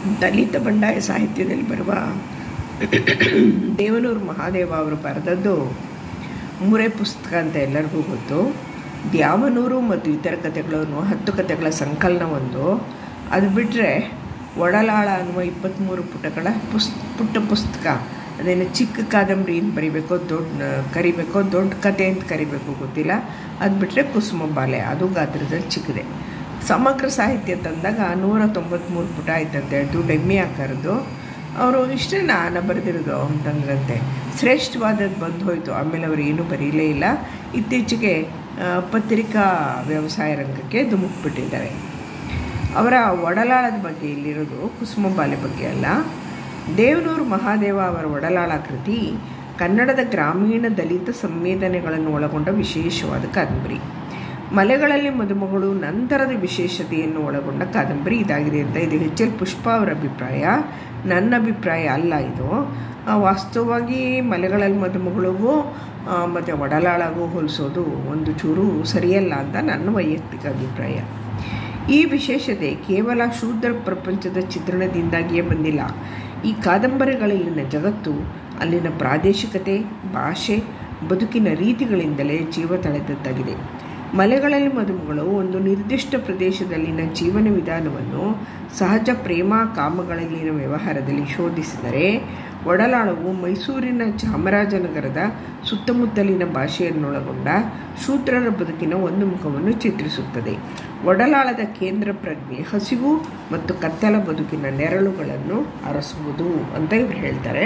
ದಲಿತ ಬಂಡಾಯ ಸಾಹಿತ್ಯದಲ್ಲಿ ಬರುವ ದೇವನೂರು ಮಹಾದೇವ ಅವರು ಬರೆದದ್ದು ಮೂರೇ ಪುಸ್ತಕ ಅಂತ ಎಲ್ಲರಿಗೂ ಗೊತ್ತು ದ್ಯಾವನೂರು ಮತ್ತು ಇತರ ಕಥೆಗಳನ್ನು ಹತ್ತು ಕಥೆಗಳ ಸಂಕಲನ ಒಂದು ಅದು ಬಿಟ್ಟರೆ ಒಡಲಾಳ ಅನ್ನುವ ಇಪ್ಪತ್ತ್ಮೂರು ಪುಟಗಳ ಪುಸ್ ಪುಟ್ಟ ಪುಸ್ತಕ ಅದೇನು ಚಿಕ್ಕ ಕಾದಂಬರಿ ಅಂತ ಬರಿಬೇಕೋ ದೊಡ್ಡ ಕರಿಬೇಕೋ ದೊಡ್ಡ ಕತೆ ಅಂತ ಕರಿಬೇಕು ಗೊತ್ತಿಲ್ಲ ಅದು ಬಿಟ್ಟರೆ ಕುಸುಮ ಬಾಲೆ ಅದು ಗಾತ್ರದಲ್ಲಿ ಚಿಕ್ಕದೆ ಸಮಗ್ರ ಸಾಹಿತ್ಯ ತಂದಾಗ ನೂರ ತೊಂಬತ್ತ್ಮೂರು ಪುಟ ಆಯ್ತಂತೆ ಅದು ಡೆಮ್ಮಿ ಆಕಾರದ್ದು ಅವರು ಇಷ್ಟೇ ನಾನು ಬರೆದಿರೋದು ಅಂತಂದ್ರಂತೆ ಶ್ರೇಷ್ಠವಾದದ್ದು ಬಂದು ಹೋಯಿತು ಆಮೇಲೆ ಅವರು ಏನೂ ಬರೀಲೇ ಇಲ್ಲ ಇತ್ತೀಚೆಗೆ ಪತ್ರಿಕಾ ವ್ಯವಸಾಯ ರಂಗಕ್ಕೆ ಧುಮುಕ್ಬಿಟ್ಟಿದ್ದಾರೆ ಅವರ ಒಡಲಾಳದ ಬಗ್ಗೆ ಇಲ್ಲಿರೋದು ಕುಸುಮ ಬಾಲೆ ಬಗ್ಗೆ ಅಲ್ಲ ದೇವನೂರು ಮಹಾದೇವ ಅವರ ಒಡಲಾಳ ಕೃತಿ ಕನ್ನಡದ ಗ್ರಾಮೀಣ ದಲಿತ ಸಂವೇದನೆಗಳನ್ನು ಒಳಗೊಂಡ ವಿಶೇಷವಾದ ಕಾದಂಬರಿ ಮಲೆಗಳಲ್ಲಿ ಮದುಮಗಳು ನಂತರದ ವಿಶೇಷತೆಯನ್ನು ಒಳಗೊಂಡ ಕಾದಂಬರಿ ಇದಾಗಿದೆ ಅಂತ ಇದು ಎಚ್ ಎಲ್ ಪುಷ್ಪ ಅವರ ಅಭಿಪ್ರಾಯ ನನ್ನ ಅಭಿಪ್ರಾಯ ಅಲ್ಲ ಇದು ವಾಸ್ತವವಾಗಿ ಮಲೆಗಳಲ್ಲಿ ಮದುಮಗಳಿಗೂ ಮತ್ತು ಒಡಲಾಳಗೂ ಹೋಲಿಸೋದು ಒಂದು ಚೂರು ಸರಿಯಲ್ಲ ಅಂತ ನನ್ನ ವೈಯಕ್ತಿಕ ಅಭಿಪ್ರಾಯ ಈ ವಿಶೇಷತೆ ಕೇವಲ ಶೂದ್ರ ಪ್ರಪಂಚದ ಚಿತ್ರಣದಿಂದಾಗಿಯೇ ಬಂದಿಲ್ಲ ಈ ಕಾದಂಬರಿಗಳಲ್ಲಿನ ಜಗತ್ತು ಅಲ್ಲಿನ ಪ್ರಾದೇಶಿಕತೆ ಭಾಷೆ ಬದುಕಿನ ರೀತಿಗಳಿಂದಲೇ ಜೀವ ತಳೆದದ್ದಾಗಿದೆ ಮಲೆಗಳಲ್ಲಿ ಮದುಮಗಳು ಒಂದು ನಿರ್ದಿಷ್ಟ ಪ್ರದೇಶದಲ್ಲಿನ ಜೀವನ ವಿಧಾನವನ್ನು ಸಹಜ ಪ್ರೇಮ ಕಾಮಗಳಲ್ಲಿನ ವ್ಯವಹಾರದಲ್ಲಿ ಶೋಧಿಸಿದರೆ ಒಡಲಾಳವು ಮೈಸೂರಿನ ಚಾಮರಾಜನಗರದ ಸುತ್ತಮುತ್ತಲಿನ ಭಾಷೆಯನ್ನೊಳಗೊಂಡ ಶೂದ್ರರ ಬದುಕಿನ ಒಂದು ಮುಖವನ್ನು ಚಿತ್ರಿಸುತ್ತದೆ ಒಡಲಾಳದ ಕೇಂದ್ರ ಪ್ರಜ್ಞೆ ಹಸಿವು ಮತ್ತು ಕತ್ತಲ ಬದುಕಿನ ನೆರಳುಗಳನ್ನು ಅರಸುವುದು ಅಂತ ಇವ್ರು ಹೇಳ್ತಾರೆ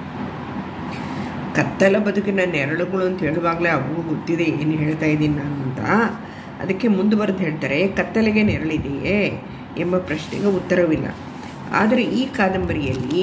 ಕತ್ತಲ ಬದುಕಿನ ನೆರಳುಗಳು ಅಂತ ಹೇಳುವಾಗಲೇ ಅವ್ರಿಗೂ ಗೊತ್ತಿದೆ ಏನು ಹೇಳ್ತಾ ಇದ್ದೀನಿ ನಾನು ಅಂತ ಅದಕ್ಕೆ ಮುಂದುವರೆದು ಹೇಳ್ತಾರೆ ಕತ್ತಲೆಗೆ ನೆರಳಿದೆಯೇ ಎಂಬ ಪ್ರಶ್ನೆಗೆ ಉತ್ತರವಿಲ್ಲ ಆದರೆ ಈ ಕಾದಂಬರಿಯಲ್ಲಿ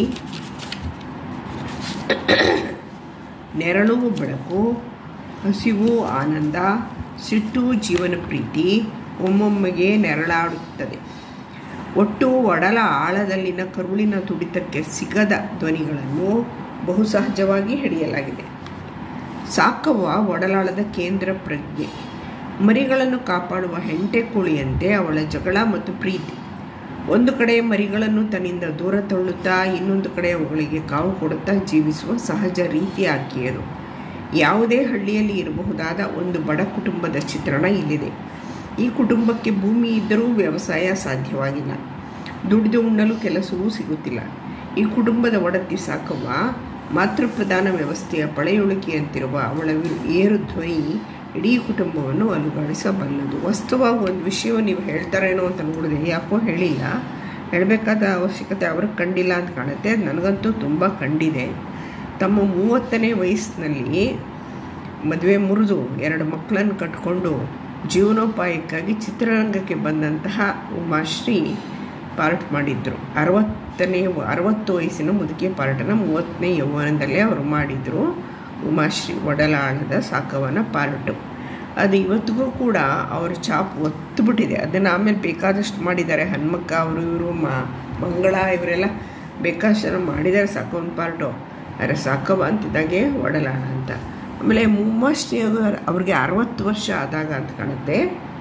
ನೆರಳು ಬೆಳಕು ಹಸಿವು ಆನಂದ ಸಿಟ್ಟು ಜೀವನ ಪ್ರೀತಿ ಒಮ್ಮೊಮ್ಮೆಗೆ ನೆರಳಾಡುತ್ತದೆ ಒಟ್ಟು ಒಡಲ ಆಳದಲ್ಲಿನ ಕರುಳಿನ ತುಡಿತಕ್ಕೆ ಸಿಗದ ಧ್ವನಿಗಳನ್ನು ಬಹು ಸಹಜವಾಗಿ ಹಿಡಿಯಲಾಗಿದೆ ಸಾಕವ್ವ ಒಡಲಾಳದ ಕೇಂದ್ರ ಪ್ರಜ್ಞೆ ಮರಿಗಳನ್ನು ಕಾಪಾಡುವ ಹೆಂಟೆ ಕೋಳಿಯಂತೆ ಅವಳ ಜಗಳ ಮತ್ತು ಪ್ರೀತಿ ಒಂದು ಕಡೆ ಮರಿಗಳನ್ನು ತನ್ನಿಂದ ದೂರ ತಳ್ಳುತ್ತಾ ಇನ್ನೊಂದು ಕಡೆ ಅವುಗಳಿಗೆ ಕಾವು ಕೊಡುತ್ತಾ ಜೀವಿಸುವ ಸಹಜ ರೀತಿ ಆಕೆಯದು ಯಾವುದೇ ಹಳ್ಳಿಯಲ್ಲಿ ಇರಬಹುದಾದ ಒಂದು ಬಡ ಕುಟುಂಬದ ಚಿತ್ರಣ ಇಲ್ಲಿದೆ ಈ ಕುಟುಂಬಕ್ಕೆ ಭೂಮಿ ಇದ್ದರೂ ವ್ಯವಸಾಯ ಸಾಧ್ಯವಾಗಿಲ್ಲ ದುಡಿದು ಉಣ್ಣಲು ಕೆಲಸವೂ ಸಿಗುತ್ತಿಲ್ಲ ಈ ಕುಟುಂಬದ ಒಡತಿ ಸಾಕವ್ವ ಮಾತೃಪ್ರಧಾನ ವ್ಯವಸ್ಥೆಯ ಪಳೆಯುಳಿಕೆಯಂತಿರುವ ಅವಳ ಏರು ಧ್ವನಿ ಇಡೀ ಕುಟುಂಬವನ್ನು ಅಲುಗಾಡಿಸಬಲ್ಲದು ವಾಸ್ತವವಾಗಿ ಒಂದು ವಿಷಯವನ್ನು ನೀವು ಹೇಳ್ತಾರೇನೋ ಅಂತ ನೋಡಿದೆ ಯಾಕೋ ಹೇಳಿಲ್ಲ ಹೇಳಬೇಕಾದ ಅವಶ್ಯಕತೆ ಅವ್ರಿಗೆ ಕಂಡಿಲ್ಲ ಅಂತ ಕಾಣುತ್ತೆ ಅದು ನನಗಂತೂ ತುಂಬ ಕಂಡಿದೆ ತಮ್ಮ ಮೂವತ್ತನೇ ವಯಸ್ಸಿನಲ್ಲಿ ಮದುವೆ ಮುರಿದು ಎರಡು ಮಕ್ಕಳನ್ನು ಕಟ್ಕೊಂಡು ಜೀವನೋಪಾಯಕ್ಕಾಗಿ ಚಿತ್ರರಂಗಕ್ಕೆ ಬಂದಂತಹ ಉಮಾಶ್ರೀ ಪಾರ್ಟ್ ಮಾಡಿದ್ರು ಅರವತ್ತನೇ ಅರವತ್ತು ವಯಸ್ಸಿನ ಮುದುಕಿಯ ಪಾರ್ಟನ್ನು ಮೂವತ್ತನೇ ಯೌವನದಲ್ಲೇ ಅವರು ಮಾಡಿದರು ಉಮಾಶ್ರೀ ಒಡಲಾಳದ ಸಾಕವನ ಪಾರ್ಟು ಅದು ಇವತ್ತಿಗೂ ಕೂಡ ಅವ್ರ ಚಾಪ್ ಒತ್ತುಬಿಟ್ಟಿದೆ ಅದನ್ನು ಆಮೇಲೆ ಬೇಕಾದಷ್ಟು ಮಾಡಿದ್ದಾರೆ ಹನುಮಕ್ಕ ಅವರು ಇವರು ಮಂಗಳ ಇವರೆಲ್ಲ ಬೇಕಾದಷ್ಟು ಮಾಡಿದ್ದಾರೆ ಸಾಕವನ ಪಾರ್ಟು ಆದರೆ ಸಾಕವ ಅಂತಿದ್ದಾಗೆ ಒಡಲಾಳ ಅಂತ ಆಮೇಲೆ ಉಮಾಶ್ರೀ ಅವ್ರಿಗೆ ಅರವತ್ತು ವರ್ಷ ಆದಾಗ ಅಂತ ಕಾಣುತ್ತೆ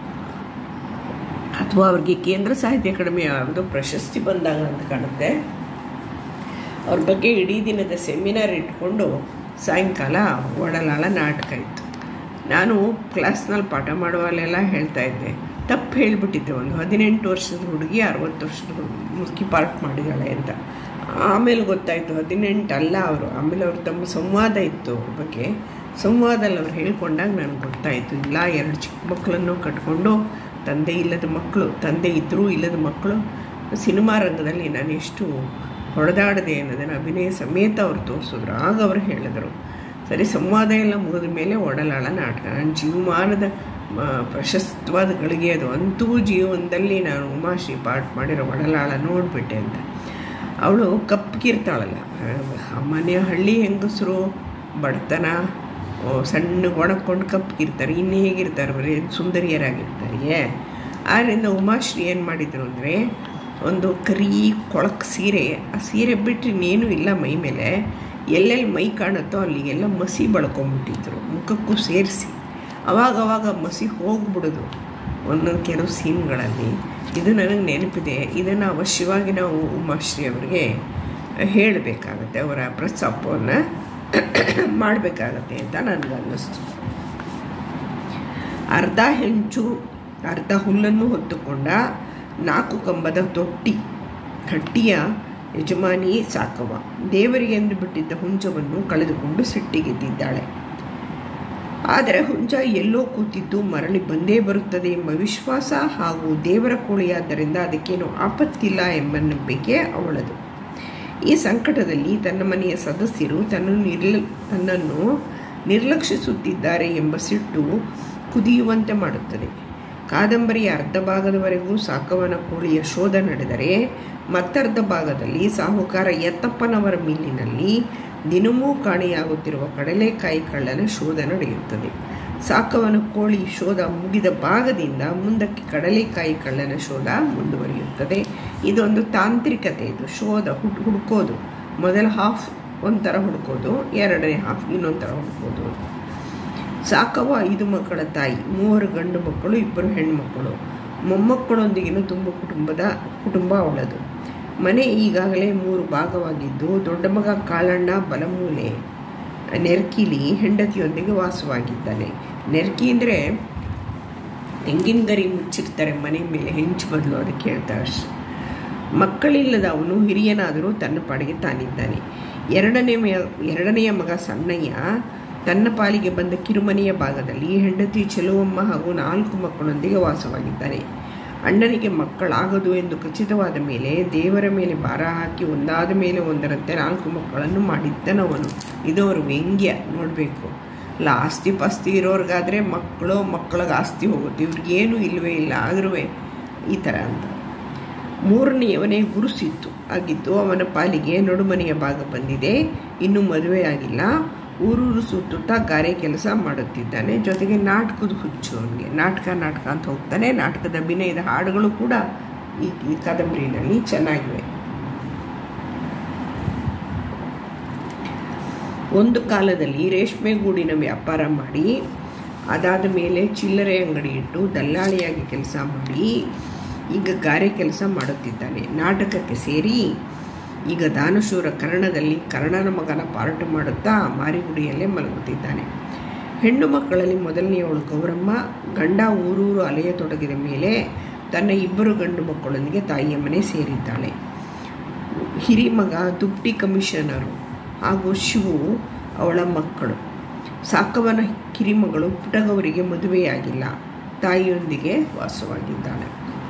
ಅಥವಾ ಅವ್ರಿಗೆ ಕೇಂದ್ರ ಸಾಹಿತ್ಯ ಅಕಾಡೆಮಿ ಯಾವುದೋ ಪ್ರಶಸ್ತಿ ಬಂದಾಗ ಅಂತ ಕಾಣುತ್ತೆ ಅವ್ರ ಬಗ್ಗೆ ಇಡೀ ದಿನದ ಸೆಮಿನಾರ್ ಇಟ್ಕೊಂಡು ಸಾಯಂಕಾಲ ಒಡಲಾಳ ನಾಟಕ ಇತ್ತು ನಾನು ಕ್ಲಾಸ್ನಲ್ಲಿ ಪಾಠ ಮಾಡುವಲ್ಲೆಲ್ಲ ಹೇಳ್ತಾ ಇದ್ದೆ ತಪ್ಪು ಹೇಳಿಬಿಟ್ಟಿದ್ದೆ ಒಂದು ಹದಿನೆಂಟು ವರ್ಷದ ಹುಡುಗಿ ಅರವತ್ತು ವರ್ಷದ ಮುದುಕಿ ಪಾರ್ಟ್ ಮಾಡಿದ್ದಾಳೆ ಅಂತ ಆಮೇಲೆ ಗೊತ್ತಾಯಿತು ಹದಿನೆಂಟು ಅಲ್ಲ ಅವರು ಆಮೇಲೆ ಅವ್ರು ತಮ್ಮ ಸಂವಾದ ಇತ್ತು ಅವ್ರ ಬಗ್ಗೆ ಸಂವಾದಲ್ಲಿ ಅವ್ರು ಹೇಳ್ಕೊಂಡಾಗ ನನಗೆ ಗೊತ್ತಾಯಿತು ಇಲ್ಲ ಎರಡು ಚಿಕ್ಕ ಮಕ್ಕಳನ್ನು ಕಟ್ಕೊಂಡು ತಂದೆ ಇಲ್ಲದ ಮಕ್ಕಳು ತಂದೆ ಇದ್ದರೂ ಇಲ್ಲದ ಮಕ್ಕಳು ಸಿನಿಮಾ ರಂಗದಲ್ಲಿ ನಾನು ಎಷ್ಟು ಹೊಡೆದಾಡದೆ ಅನ್ನೋದನ್ನು ಅಭಿನಯ ಸಮೇತ ಅವ್ರು ತೋರಿಸಿದ್ರು ಆಗ ಅವರು ಹೇಳಿದರು ಸರಿ ಸಂವಾದ ಎಲ್ಲ ಮುಗಿದ ಮೇಲೆ ಒಡಲಾಳ ನಾಟಕ ನನ್ನ ಜೀವಮಾನದ ಪ್ರಶಸ್ತವಾದ ಗಳಿಗೆ ಅದು ಅಂತೂ ಜೀವನದಲ್ಲಿ ನಾನು ಉಮಾಶ್ರೀ ಪಾಠ ಮಾಡಿರೋ ಒಡಲಾಳ ನೋಡಿಬಿಟ್ಟೆ ಅಂತ ಅವಳು ಕಪ್ಪಗಿರ್ತಾಳಲ್ಲ ಮನೆಯ ಹಳ್ಳಿ ಹೆಂಗಸರು ಬಡತನ ಸಣ್ಣ ಒಣಕೊಂಡು ಕಪ್ಪಗಿರ್ತಾರೆ ಇನ್ನು ಹೇಗಿರ್ತಾರೆ ಬರೀ ಸುಂದರಿಯರಾಗಿರ್ತಾರೆ ಆದ್ದರಿಂದ ಉಮಾಶ್ರೀ ಏನು ಮಾಡಿದರು ಅಂದರೆ ಒಂದು ಕರಿ ಕೊಳಕ್ ಸೀರೆ ಆ ಸೀರೆ ಬಿಟ್ಟರೆ ಇನ್ನೇನು ಇಲ್ಲ ಮೈ ಮೇಲೆ ಎಲ್ಲೆಲ್ಲಿ ಮೈ ಕಾಣುತ್ತೋ ಅಲ್ಲಿಗೆಲ್ಲ ಮಸಿ ಬಳ್ಕೊಂಬಿಟ್ಟಿದ್ರು ಮುಖಕ್ಕೂ ಸೇರಿಸಿ ಅವಾಗವಾಗ ಮಸಿ ಹೋಗ್ಬಿಡೋದು ಒಂದೊಂದು ಕೆಲವು ಸೀನ್ಗಳಲ್ಲಿ ಇದು ನನಗೆ ನೆನಪಿದೆ ಇದನ್ನು ಅವಶ್ಯವಾಗಿ ನಾವು ಉಮಾಶ್ರೀ ಅವರಿಗೆ ಹೇಳಬೇಕಾಗತ್ತೆ ಅವರ ಪ್ರಸ್ತಾಪವನ್ನು ಮಾಡಬೇಕಾಗತ್ತೆ ಅಂತ ನನಗೆ ಅನ್ನಿಸ್ತು ಅರ್ಧ ಹೆಂಚು ಅರ್ಧ ಹುಲ್ಲನ್ನು ಹೊತ್ತುಕೊಂಡ ನಾಲ್ಕು ಕಂಬದ ತೊಟ್ಟಿ ಹಟ್ಟಿಯ ಯಜಮಾನಿ ಸಾಕವ ದೇವರಿಗೆಂದು ಬಿಟ್ಟಿದ್ದ ಹುಂಜವನ್ನು ಕಳೆದುಕೊಂಡು ಸಿಟ್ಟಿಗೆದ್ದಿದ್ದಾಳೆ ಆದರೆ ಹುಂಜ ಎಲ್ಲೋ ಕೂತಿದ್ದು ಮರಳಿ ಬಂದೇ ಬರುತ್ತದೆ ಎಂಬ ವಿಶ್ವಾಸ ಹಾಗೂ ದೇವರ ಕೋಳಿಯಾದ್ದರಿಂದ ಅದಕ್ಕೇನು ಆಪತ್ತಿಲ್ಲ ಎಂಬ ನಂಬಿಕೆ ಅವಳದು ಈ ಸಂಕಟದಲ್ಲಿ ತನ್ನ ಮನೆಯ ಸದಸ್ಯರು ತನ್ನನ್ನು ನಿರ್ಲ ತನ್ನನ್ನು ನಿರ್ಲಕ್ಷಿಸುತ್ತಿದ್ದಾರೆ ಎಂಬ ಸಿಟ್ಟು ಕುದಿಯುವಂತೆ ಮಾಡುತ್ತದೆ ಕಾದಂಬರಿಯ ಅರ್ಧ ಭಾಗದವರೆಗೂ ಸಾಕವನ ಕೋಳಿಯ ಶೋಧ ನಡೆದರೆ ಮತ್ತರ್ಧ ಭಾಗದಲ್ಲಿ ಸಾಹುಕಾರ ಯತ್ತಪ್ಪನವರ ಮಿಲ್ಲಿನಲ್ಲಿ ದಿನವೂ ಕಾಣೆಯಾಗುತ್ತಿರುವ ಕಡಲೆಕಾಯಿ ಕಳ್ಳನ ಶೋಧ ನಡೆಯುತ್ತದೆ ಸಾಕವನ ಕೋಳಿ ಶೋಧ ಮುಗಿದ ಭಾಗದಿಂದ ಮುಂದಕ್ಕೆ ಕಡಲೆಕಾಯಿ ಕಳ್ಳನ ಶೋಧ ಮುಂದುವರಿಯುತ್ತದೆ ಇದೊಂದು ತಾಂತ್ರಿಕತೆ ಇದು ಶೋಧ ಹುಡ್ ಹುಡ್ಕೋದು ಮೊದಲ ಹಾಫ್ ಒಂಥರ ಹುಡ್ಕೋದು ಎರಡನೇ ಹಾಫ್ ಇನ್ನೊಂದು ಥರ ಹುಡ್ಕೋದು ಸಾಕವ ಐದು ಮಕ್ಕಳ ತಾಯಿ ಮೂವರು ಗಂಡು ಮಕ್ಕಳು ಇಬ್ಬರು ಹೆಣ್ಮಕ್ಕಳು ಮೊಮ್ಮಕ್ಕಳೊಂದಿಗಿನ ತುಂಬ ಕುಟುಂಬದ ಕುಟುಂಬ ಅವಳದು ಮನೆ ಈಗಾಗಲೇ ಮೂರು ಭಾಗವಾಗಿದ್ದು ದೊಡ್ಡ ಮಗ ಕಾಳಣ್ಣ ಬಲಮೂಲೆ ನೆರ್ಕಿಲಿ ಹೆಂಡತಿಯೊಂದಿಗೆ ವಾಸವಾಗಿದ್ದಾನೆ ನೆರ್ಕಿ ಅಂದರೆ ತೆಂಗಿನ ಗರಿ ಮುಚ್ಚಿರ್ತಾರೆ ಮನೆ ಮೇಲೆ ಹೆಂಚು ಬದಲು ಅದಕ್ಕೆ ಹೇಳ್ತಾರೆ ಅಷ್ಟೆ ಮಕ್ಕಳಿಲ್ಲದ ಅವನು ಹಿರಿಯನಾದರೂ ತನ್ನ ಪಾಡಿಗೆ ತಾನಿದ್ದಾನೆ ಎರಡನೇ ಎರಡನೆಯ ಮಗ ಸಣ್ಣಯ್ಯ ತನ್ನ ಪಾಲಿಗೆ ಬಂದ ಕಿರುಮನೆಯ ಭಾಗದಲ್ಲಿ ಹೆಂಡತಿ ಚೆಲುವಮ್ಮ ಹಾಗೂ ನಾಲ್ಕು ಮಕ್ಕಳೊಂದಿಗೆ ವಾಸವಾಗಿದ್ದಾನೆ ಅಣ್ಣನಿಗೆ ಮಕ್ಕಳಾಗದು ಎಂದು ಖಚಿತವಾದ ಮೇಲೆ ದೇವರ ಮೇಲೆ ಭಾರ ಹಾಕಿ ಒಂದಾದ ಮೇಲೆ ಒಂದರಂತೆ ನಾಲ್ಕು ಮಕ್ಕಳನ್ನು ಮಾಡಿದ್ದನವನು ಇದು ಅವರು ವ್ಯಂಗ್ಯ ನೋಡಬೇಕು ಇಲ್ಲ ಆಸ್ತಿ ಪಾಸ್ತಿ ಇರೋರ್ಗಾದರೆ ಮಕ್ಕಳು ಮಕ್ಕಳಿಗೆ ಆಸ್ತಿ ಹೋಗುತ್ತೆ ಇವ್ರಿಗೇನು ಇಲ್ಲವೇ ಇಲ್ಲ ಆದ್ರೂ ಈ ಥರ ಅಂತ ಮೂರನೆಯವನೇ ಗುರುಸಿತ್ತು ಆಗಿದ್ದು ಅವನ ಪಾಲಿಗೆ ನಡುಮನೆಯ ಭಾಗ ಬಂದಿದೆ ಇನ್ನೂ ಮದುವೆ ಆಗಿಲ್ಲ ಊರೂರು ಸುತ್ತುತ್ತಾ ಗಾರೆ ಕೆಲಸ ಮಾಡುತ್ತಿದ್ದಾನೆ ಜೊತೆಗೆ ನಾಟಕದ ಹುಚ್ಚು ಅವನಿಗೆ ನಾಟಕ ನಾಟಕ ಅಂತ ಹೋಗ್ತಾನೆ ನಾಟಕದ ಅಭಿನಯದ ಹಾಡುಗಳು ಕೂಡ ಈ ಕಾದಂಬರಿನಲ್ಲಿ ಚೆನ್ನಾಗಿವೆ ಒಂದು ಕಾಲದಲ್ಲಿ ರೇಷ್ಮೆ ಗೂಡಿನ ವ್ಯಾಪಾರ ಮಾಡಿ ಅದಾದ ಮೇಲೆ ಚಿಲ್ಲರೆ ಅಂಗಡಿ ಇಟ್ಟು ದಲ್ಲಾಳಿಯಾಗಿ ಕೆಲಸ ಮಾಡಿ ಈಗ ಗಾರೆ ಕೆಲಸ ಮಾಡುತ್ತಿದ್ದಾನೆ ನಾಟಕಕ್ಕೆ ಸೇರಿ ಈಗ ದಾನಶೂರ ಕರ್ಣದಲ್ಲಿ ಕರ್ಣನ ಮಗನ ಪಾರ್ಟ್ ಮಾಡುತ್ತಾ ಮಾರಿಗುಡಿಯಲ್ಲೇ ಮಲಗುತ್ತಿದ್ದಾನೆ ಹೆಣ್ಣು ಮಕ್ಕಳಲ್ಲಿ ಮೊದಲನೆಯವಳು ಗೌರಮ್ಮ ಗಂಡ ಊರೂರು ಅಲೆಯತೊಡಗಿದ ಮೇಲೆ ತನ್ನ ಇಬ್ಬರು ಗಂಡು ಮಕ್ಕಳೊಂದಿಗೆ ತಾಯಿಯ ಮನೆ ಸೇರಿದ್ದಾಳೆ ಹಿರಿಮಗ ದುಪ್ಟಿ ಕಮಿಷನರು ಹಾಗೂ ಶಿವು ಅವಳ ಮಕ್ಕಳು ಸಾಕವನ ಕಿರಿಮಗಳು ಪುಟಗವರಿಗೆ ಮದುವೆಯಾಗಿಲ್ಲ ತಾಯಿಯೊಂದಿಗೆ ವಾಸವಾಗಿದ್ದಾಳೆ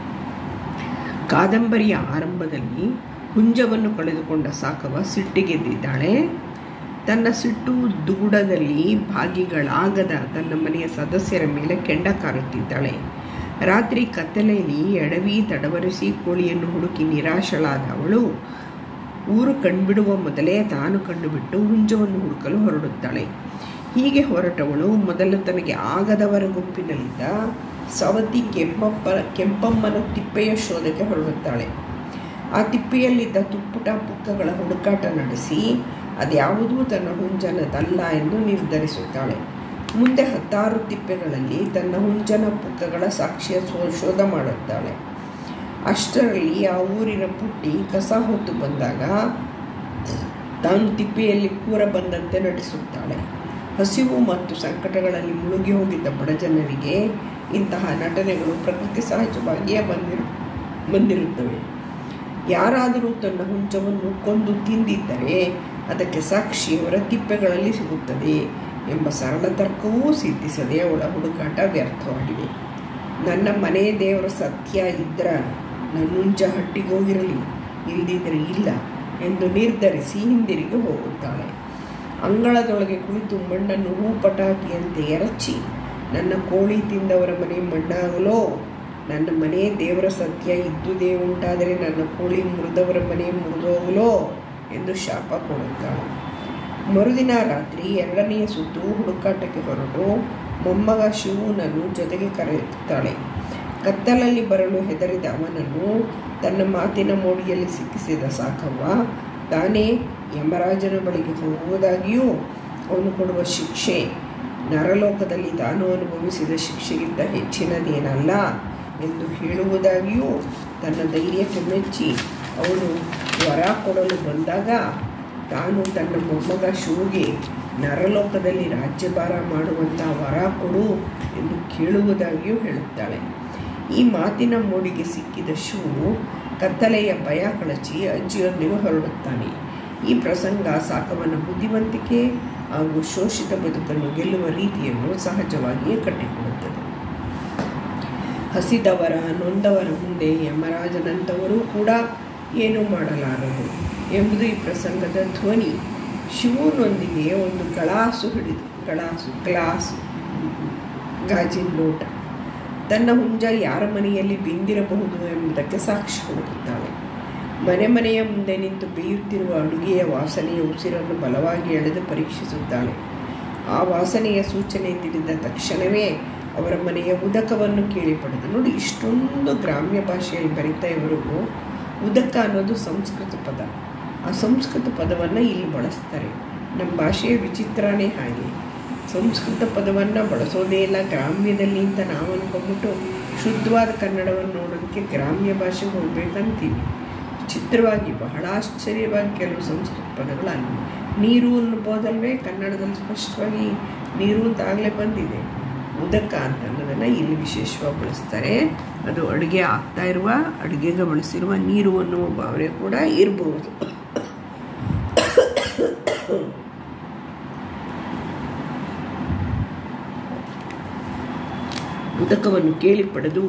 ಕಾದಂಬರಿಯ ಆರಂಭದಲ್ಲಿ ಹುಂಜವನ್ನು ಕಳೆದುಕೊಂಡ ಸಾಕವ ಸಿಟ್ಟಿಗೆದ್ದಿದ್ದಾಳೆ ತನ್ನ ಸಿಟ್ಟು ದುಗುಡದಲ್ಲಿ ಭಾಗಿಗಳಾಗದ ತನ್ನ ಮನೆಯ ಸದಸ್ಯರ ಮೇಲೆ ಕೆಂಡ ಕಾರುತ್ತಿದ್ದಾಳೆ ರಾತ್ರಿ ಕತ್ತಲೆಯಲ್ಲಿ ಎಡವಿ ತಡವರಿಸಿ ಕೋಳಿಯನ್ನು ಹುಡುಕಿ ನಿರಾಶಳಾದ ಅವಳು ಊರು ಕಂಡುಬಿಡುವ ಮೊದಲೇ ತಾನು ಕಂಡುಬಿಟ್ಟು ಹುಂಜವನ್ನು ಹುಡುಕಲು ಹೊರಡುತ್ತಾಳೆ ಹೀಗೆ ಹೊರಟವಳು ಮೊದಲು ತನಗೆ ಆಗದವರ ಗುಂಪಿನಲ್ಲಿದ್ದ ಸವತಿ ಕೆಂಪಪ್ಪ ಕೆಂಪಮ್ಮನ ತಿಪ್ಪೆಯ ಶೋಧಕ್ಕೆ ಹೊರಡುತ್ತಾಳೆ ಆ ತಿಪ್ಪೆಯಲ್ಲಿದ್ದ ತುಪ್ಪುಟ ಪುಕ್ಕಗಳ ಹುಡುಕಾಟ ನಡೆಸಿ ಅದ್ಯಾವುದೂ ತನ್ನ ಹುಂಜನದಲ್ಲ ಎಂದು ನಿರ್ಧರಿಸುತ್ತಾಳೆ ಮುಂದೆ ಹತ್ತಾರು ತಿಪ್ಪೆಗಳಲ್ಲಿ ತನ್ನ ಹುಂಜನ ಪುಕ್ಕಗಳ ಸಾಕ್ಷ್ಯ ಶೋಧ ಮಾಡುತ್ತಾಳೆ ಅಷ್ಟರಲ್ಲಿ ಆ ಊರಿನ ಪುಟ್ಟಿ ಕಸ ಹೊತ್ತು ಬಂದಾಗ ತಾನು ತಿಪ್ಪೆಯಲ್ಲಿ ಕೂರ ಬಂದಂತೆ ನಟಿಸುತ್ತಾಳೆ ಹಸಿವು ಮತ್ತು ಸಂಕಟಗಳಲ್ಲಿ ಮುಳುಗಿ ಹೋಗಿದ್ದ ಬಡಜನರಿಗೆ ಇಂತಹ ನಟನೆಗಳು ಪ್ರಕೃತಿ ಸಹಜವಾಗಿಯೇ ಬಂದಿರು ಬಂದಿರುತ್ತವೆ ಯಾರಾದರೂ ತನ್ನ ಹುಂಚವನ್ನು ಕೊಂದು ತಿಂದಿದ್ದರೆ ಅದಕ್ಕೆ ಸಾಕ್ಷಿ ಅವರ ತಿಪ್ಪೆಗಳಲ್ಲಿ ಸಿಗುತ್ತದೆ ಎಂಬ ಸರಳ ತರ್ಕವೂ ಸಿದ್ಧಿಸದೆ ಅವಳ ಹುಡುಕಾಟ ವ್ಯರ್ಥವಾಗಿದೆ ನನ್ನ ಮನೆ ದೇವರ ಸತ್ಯ ಇದ್ರ ನನ್ನುಂಜ ಹಟ್ಟಿಗೋಗಿರಲಿ ಇಲ್ದಿದ್ರೆ ಇಲ್ಲ ಎಂದು ನಿರ್ಧರಿಸಿ ಹಿಂದಿರುಗಿ ಹೋಗುತ್ತಾಳೆ ಅಂಗಳದೊಳಗೆ ಕುಳಿತು ಮಣ್ಣನ್ನು ಹೂ ಪಟಾಕಿಯಂತೆ ಎರಚಿ ನನ್ನ ಕೋಳಿ ತಿಂದವರ ಮನೆ ಮಣ್ಣಾಗಲೋ ನನ್ನ ಮನೆ ದೇವರ ಸತ್ಯ ಇದ್ದುದೇ ಉಂಟಾದರೆ ನನ್ನ ಕೋಳಿ ಮುರಿದವರ ಮನೆ ಮುರಿದೋಗಲೋ ಎಂದು ಶಾಪ ಕೊಡುತ್ತಾಳೆ ಮರುದಿನ ರಾತ್ರಿ ಎರಡನೆಯ ಸುತ್ತು ಹುಡುಕಾಟಕ್ಕೆ ಹೊರಟು ಮೊಮ್ಮಗ ಶಿವನನ್ನು ಜೊತೆಗೆ ಕರೆಯುತ್ತಾಳೆ ಕತ್ತಲಲ್ಲಿ ಬರಲು ಹೆದರಿದ ಅವನನ್ನು ತನ್ನ ಮಾತಿನ ಮೋಡಿಯಲ್ಲಿ ಸಿಕ್ಕಿಸಿದ ಸಾಕವ್ವ ತಾನೇ ಯಮರಾಜನ ಬಳಿಗೆ ಹೋಗುವುದಾಗಿಯೂ ಅವನು ಕೊಡುವ ಶಿಕ್ಷೆ ನರಲೋಕದಲ್ಲಿ ತಾನು ಅನುಭವಿಸಿದ ಶಿಕ್ಷೆಗಿಂತ ಹೆಚ್ಚಿನದೇನಲ್ಲ ಎಂದು ಹೇಳುವುದಾಗಿಯೂ ತನ್ನ ಧೈರ್ಯಕ್ಕೆ ಮೆಚ್ಚಿ ಅವನು ವರ ಕೊಡಲು ಬಂದಾಗ ತಾನು ತನ್ನ ಮೊಮ್ಮಗ ಶಿವಗೆ ನರಲೋಕದಲ್ಲಿ ರಾಜ್ಯಭಾರ ಮಾಡುವಂಥ ವರ ಕೊಡು ಎಂದು ಕೇಳುವುದಾಗಿಯೂ ಹೇಳುತ್ತಾಳೆ ಈ ಮಾತಿನ ಮೋಡಿಗೆ ಸಿಕ್ಕಿದ ಶಿವು ಕತ್ತಲೆಯ ಭಯ ಕಳಚಿ ಅಜ್ಜಿಯೊಂದಿಗೆ ಹೊರಡುತ್ತಾನೆ ಈ ಪ್ರಸಂಗ ಸಾಕವನ ಬುದ್ಧಿವಂತಿಕೆ ಹಾಗೂ ಶೋಷಿತ ಬದುಕನ್ನು ಗೆಲ್ಲುವ ರೀತಿಯನ್ನು ಸಹಜವಾಗಿಯೇ ಕಟ್ಟಿಕೊಡುತ್ತದೆ ಹಸಿದವರ ನೊಂದವರ ಮುಂದೆ ಯಮರಾಜನಂಥವರು ಕೂಡ ಏನೂ ಮಾಡಲಾರರು ಎಂಬುದು ಈ ಪ್ರಸಂಗದ ಧ್ವನಿ ಶಿವನೊಂದಿಗೆ ಒಂದು ಗಳಾಸು ಹಿಡಿದು ಗಳಾಸು ಗ್ಲಾಸು ಗಾಜಿನ ಲೋಟ ತನ್ನ ಹುಂಜ ಯಾರ ಮನೆಯಲ್ಲಿ ಬಿಂದಿರಬಹುದು ಎಂಬುದಕ್ಕೆ ಸಾಕ್ಷಿ ಹುಡುಕುತ್ತಾಳೆ ಮನೆ ಮನೆಯ ಮುಂದೆ ನಿಂತು ಬೇಯುತ್ತಿರುವ ಅಡುಗೆಯ ವಾಸನೆಯ ಉಸಿರನ್ನು ಬಲವಾಗಿ ಎಳೆದು ಪರೀಕ್ಷಿಸುತ್ತಾಳೆ ಆ ವಾಸನೆಯ ಸೂಚನೆ ತಿಳಿದ ತಕ್ಷಣವೇ ಅವರ ಮನೆಯ ಉದಕವನ್ನು ಕೇಳಿ ಪಡೆದು ನೋಡಿ ಇಷ್ಟೊಂದು ಗ್ರಾಮ್ಯ ಭಾಷೆಯಲ್ಲಿ ಬರಿತಾ ಇವರಿಗೂ ಉದಕ ಅನ್ನೋದು ಸಂಸ್ಕೃತ ಪದ ಆ ಸಂಸ್ಕೃತ ಪದವನ್ನು ಇಲ್ಲಿ ಬಳಸ್ತಾರೆ ನಮ್ಮ ಭಾಷೆಯ ವಿಚಿತ್ರನೇ ಹಾಗೆ ಸಂಸ್ಕೃತ ಪದವನ್ನು ಬಳಸೋದೇ ಇಲ್ಲ ಗ್ರಾಮ್ಯದಲ್ಲಿ ಅಂತ ನಾವು ಅಂದ್ಕೊಂಡ್ಬಿಟ್ಟು ಶುದ್ಧವಾದ ಕನ್ನಡವನ್ನು ನೋಡೋದಕ್ಕೆ ಗ್ರಾಮ್ಯ ಭಾಷೆಗೆ ಹೋಗ್ಬೇಕಂತೀವಿ ಚಿತ್ರವಾಗಿ ಬಹಳ ಆಶ್ಚರ್ಯವಾಗಿ ಕೆಲವು ಸಂಸ್ಕೃತ ಪದಗಳು ಅಲ್ಲಿ ನೀರು ಅನ್ಬೋದಲ್ವೇ ಕನ್ನಡದಲ್ಲಿ ಸ್ಪಷ್ಟವಾಗಿ ನೀರು ಅಂತ ಆಗಲೇ ಬಂದಿದೆ ಉದಕ ಅಂತ ಅನ್ನೋದನ್ನು ಇಲ್ಲಿ ವಿಶೇಷವಾಗಿ ಬಳಸ್ತಾರೆ ಅದು ಅಡುಗೆ ಆಗ್ತಾ ಇರುವ ಅಡುಗೆಗೆ ಬಳಸಿರುವ ನೀರು ಅನ್ನುವ ಭಾವನೆ ಕೂಡ ಇರಬಹುದು ಉದಕವನ್ನು ಕೇಳಿ ಪಡೆದು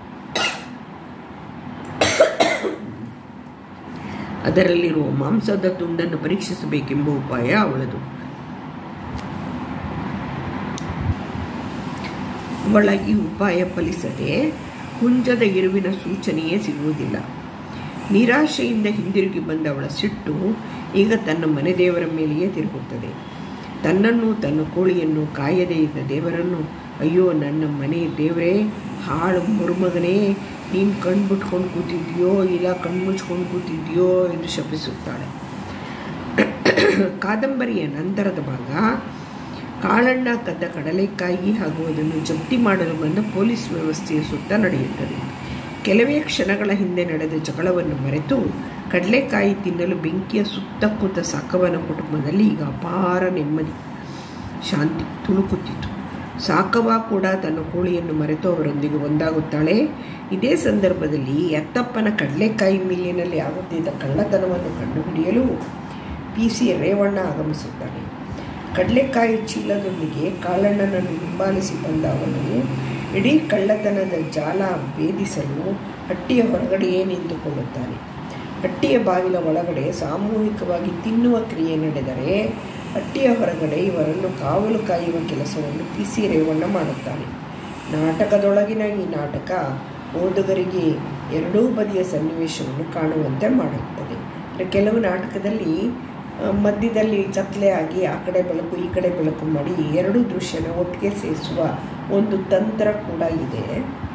ಅದರಲ್ಲಿರುವ ಮಾಂಸದ ತುಂಡನ್ನು ಪರೀಕ್ಷಿಸಬೇಕೆಂಬ ಉಪಾಯ ಅವಳದು ಅವಳ ಈ ಉಪಾಯ ಫಲಿಸದೆ ಹುಂಜದ ಇರುವಿನ ಸೂಚನೆಯೇ ಸಿಗುವುದಿಲ್ಲ ನಿರಾಶೆಯಿಂದ ಹಿಂದಿರುಗಿ ಬಂದ ಅವಳ ಸಿಟ್ಟು ಈಗ ತನ್ನ ಮನೆ ದೇವರ ಮೇಲೆಯೇ ತಿರುಗುತ್ತದೆ ತನ್ನನ್ನು ತನ್ನ ಕೋಳಿಯನ್ನು ಕಾಯದೇ ಇದ್ದ ದೇವರನ್ನು ಅಯ್ಯೋ ನನ್ನ ಮನೆ ದೇವರೇ ಹಾಳು ಮರುಮಗನೇ ನೀನು ಕಣ್ಣು ಬಿಟ್ಕೊಂಡು ಕೂತಿದ್ಯೋ ಇಲ್ಲ ಕಣ್ಣು ಮುಚ್ಕೊಂಡು ಕೂತಿದ್ಯೋ ಎಂದು ಶಪಿಸುತ್ತಾಳೆ ಕಾದಂಬರಿಯ ನಂತರದ ಭಾಗ ಕಾಳಣ್ಣ ಕದ್ದ ಕಡಲೆಕಾಯಿ ಹಾಗೂ ಅದನ್ನು ಜಪ್ತಿ ಮಾಡಲು ಬಂದ ಪೊಲೀಸ್ ವ್ಯವಸ್ಥೆಯ ಸುತ್ತ ನಡೆಯುತ್ತದೆ ಕೆಲವೇ ಕ್ಷಣಗಳ ಹಿಂದೆ ನಡೆದ ಜಗಳವನ್ನು ಮರೆತು ಕಡಲೆಕಾಯಿ ತಿನ್ನಲು ಬೆಂಕಿಯ ಸುತ್ತ ಕೂತ ಸಾಕವನ ಕುಟುಂಬದಲ್ಲಿ ಈಗ ಅಪಾರ ನೆಮ್ಮದಿ ಶಾಂತಿ ತುಣುಕುತ್ತಿತ್ತು ಸಾಕವ ಕೂಡ ತನ್ನ ಕೋಳಿಯನ್ನು ಮರೆತು ಅವರೊಂದಿಗೆ ಒಂದಾಗುತ್ತಾಳೆ ಇದೇ ಸಂದರ್ಭದಲ್ಲಿ ಎತ್ತಪ್ಪನ ಕಡಲೆಕಾಯಿ ಮಿಲ್ಲಿನಲ್ಲಿ ಆಗುತ್ತಿದ್ದ ಕಳ್ಳತನವನ್ನು ಕಂಡುಹಿಡಿಯಲು ಪಿ ಸಿ ರೇವಣ್ಣ ಆಗಮಿಸುತ್ತಾನೆ ಕಡಲೆಕಾಯಿ ಚೀಲದೊಂದಿಗೆ ಕಾಳಣ್ಣನನ್ನು ಹಿಂಬಾಲಿಸಿ ಬಂದ ಅವನು ಇಡೀ ಕಳ್ಳತನದ ಜಾಲ ಭೇದಿಸಲು ಹಟ್ಟಿಯ ಹೊರಗಡೆಯೇ ನಿಂತುಕೊಳ್ಳುತ್ತಾನೆ ಹಟ್ಟಿಯ ಬಾಗಿಲ ಒಳಗಡೆ ಸಾಮೂಹಿಕವಾಗಿ ತಿನ್ನುವ ಕ್ರಿಯೆ ನಡೆದರೆ ಹಟ್ಟಿಯ ಹೊರಗಡೆ ಇವರನ್ನು ಕಾವಲು ಕಾಯುವ ಕೆಲಸವನ್ನು ಪಿ ಸಿ ರೇವಣ್ಣ ಮಾಡುತ್ತಾನೆ ನಾಟಕದೊಳಗಿನ ಈ ನಾಟಕ ಓದುಗರಿಗೆ ಎರಡೂ ಬದಿಯ ಸನ್ನಿವೇಶವನ್ನು ಕಾಣುವಂತೆ ಮಾಡುತ್ತದೆ ಕೆಲವು ನಾಟಕದಲ್ಲಿ ಮಧ್ಯದಲ್ಲಿ ಕತ್ಲೆ ಆಗಿ ಆ ಕಡೆ ಬೆಳಕು ಈ ಕಡೆ ಬೆಳಕು ಮಾಡಿ ಎರಡೂ ದೃಶ್ಯನ ಒಟ್ಟಿಗೆ ಸೇರಿಸುವ ಒಂದು ತಂತ್ರ ಕೂಡ ಇದೆ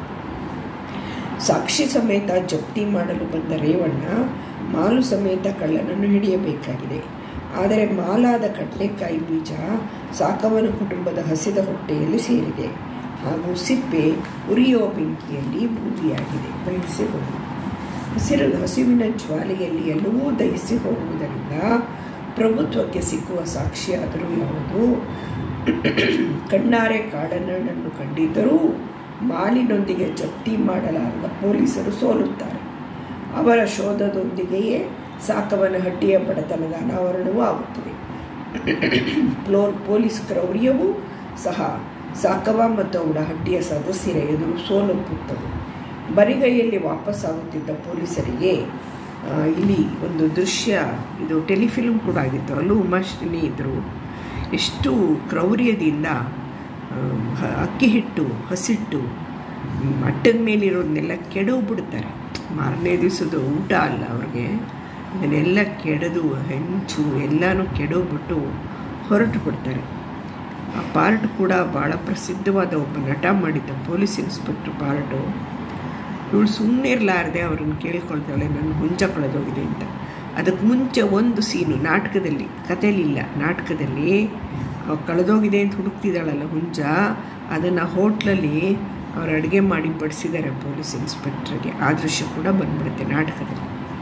ಸಾಕ್ಷಿ ಸಮೇತ ಜಪ್ತಿ ಮಾಡಲು ಬಂದ ರೇವಣ್ಣ ಮಾಲು ಸಮೇತ ಕಳ್ಳನನ್ನು ಹಿಡಿಯಬೇಕಾಗಿದೆ ಆದರೆ ಮಾಲಾದ ಕಡಲೆಕಾಯಿ ಬೀಜ ಸಾಕವನ ಕುಟುಂಬದ ಹಸಿದ ಹೊಟ್ಟೆಯಲ್ಲಿ ಸೇರಿದೆ ಹಾಗೂ ಸಿಪ್ಪೆ ಉರಿಯುವ ಬೆಂಕಿಯಲ್ಲಿ ಬೂದಿಯಾಗಿದೆ ಬಯಸಿ ಹೋಗಿದೆ ಹಸಿರು ಹಸಿವಿನ ಜ್ವಾಲೆಯಲ್ಲಿ ಎಲ್ಲವೂ ದಹಿಸಿ ಹೋಗುವುದರಿಂದ ಪ್ರಭುತ್ವಕ್ಕೆ ಸಿಕ್ಕುವ ಸಾಕ್ಷಿಯಾದರೂ ಯಾವುದು ಕಣ್ಣಾರೆ ಕಾಡಣ್ಣನನ್ನು ಕಂಡಿದ್ದರೂ ಮಾಲಿನೊಂದಿಗೆ ಜಪ್ತಿ ಮಾಡಲಾರದ ಪೊಲೀಸರು ಸೋಲುತ್ತಾರೆ ಅವರ ಶೋಧದೊಂದಿಗೆಯೇ ಸಾಕವನ ಹಟ್ಟಿಯ ಬಡತನದ ಅನಾವರಣವೂ ಆಗುತ್ತದೆ ಫ್ಲೋರ್ ಪೊಲೀಸ್ ಕ್ರೌರ್ಯವೂ ಸಹ ಸಾಕವ ಮತ್ತು ಅವಳ ಹಟ್ಟಿಯ ಸದಸ್ಯರ ಎದುರು ಸೋಲೊಪ್ಪುತ್ತದೆ ಬರಿಗೈಯಲ್ಲಿ ವಾಪಸ್ಸಾಗುತ್ತಿದ್ದ ಪೊಲೀಸರಿಗೆ ಇಲ್ಲಿ ಒಂದು ದೃಶ್ಯ ಇದು ಟೆಲಿಫಿಲ್ಮ್ ಕೂಡ ಆಗಿತ್ತು ಅಲ್ಲೂ ಉಮಾಶ್ರೀನಿ ಇದ್ದರು ಎಷ್ಟು ಕ್ರೌರ್ಯದಿಂದ ಅಕ್ಕಿ ಹಿಟ್ಟು ಹಸಿಟ್ಟು ಮಟ್ಟದ ಮೇಲಿರೋದನ್ನೆಲ್ಲ ಕೆಡೋಗ್ಬಿಡ್ತಾರೆ ಮಾರನೇ ದಿವಸದ ಊಟ ಅಲ್ಲ ಅವ್ರಿಗೆ ಅದನ್ನೆಲ್ಲ ಕೆಡದು ಹೆಂಚು ಎಲ್ಲನೂ ಕೆಡೋಗ್ಬಿಟ್ಟು ಹೊರಟು ಬಿಡ್ತಾರೆ ಆ ಪಾರ್ಟ್ ಕೂಡ ಭಾಳ ಪ್ರಸಿದ್ಧವಾದ ಒಬ್ಬ ನಟ ಮಾಡಿದ್ದ ಪೊಲೀಸ್ ಇನ್ಸ್ಪೆಕ್ಟರ್ ಪಾರ್ಟು ಇವಳು ಸುಮ್ಮನೆ ಇರಲಾರ್ದೆ ಅವ್ರನ್ನ ಕೇಳ್ಕೊಳ್ತಾಳೆ ನನ್ನ ಹುಂಜ ಕಳೆದೋಗಿದೆ ಅಂತ ಅದಕ್ಕೆ ಮುಂಚೆ ಒಂದು ಸೀನು ನಾಟಕದಲ್ಲಿ ಕಥೆಲಿಲ್ಲ ನಾಟಕದಲ್ಲಿ ಕಳೆದೋಗಿದೆ ಅಂತ ಹುಡುಕ್ತಿದ್ದಾಳಲ್ಲ ಹುಂಜ ಅದನ್ನು ಹೋಟ್ಲಲ್ಲಿ ಅವರು ಅಡುಗೆ ಮಾಡಿ ಬಡಿಸಿದ್ದಾರೆ ಪೊಲೀಸ್ ಇನ್ಸ್ಪೆಕ್ಟರ್ಗೆ ಆ ದೃಶ್ಯ ಕೂಡ ಬಂದ್ಬಿಡುತ್ತೆ ನಾಟಕದಲ್ಲಿ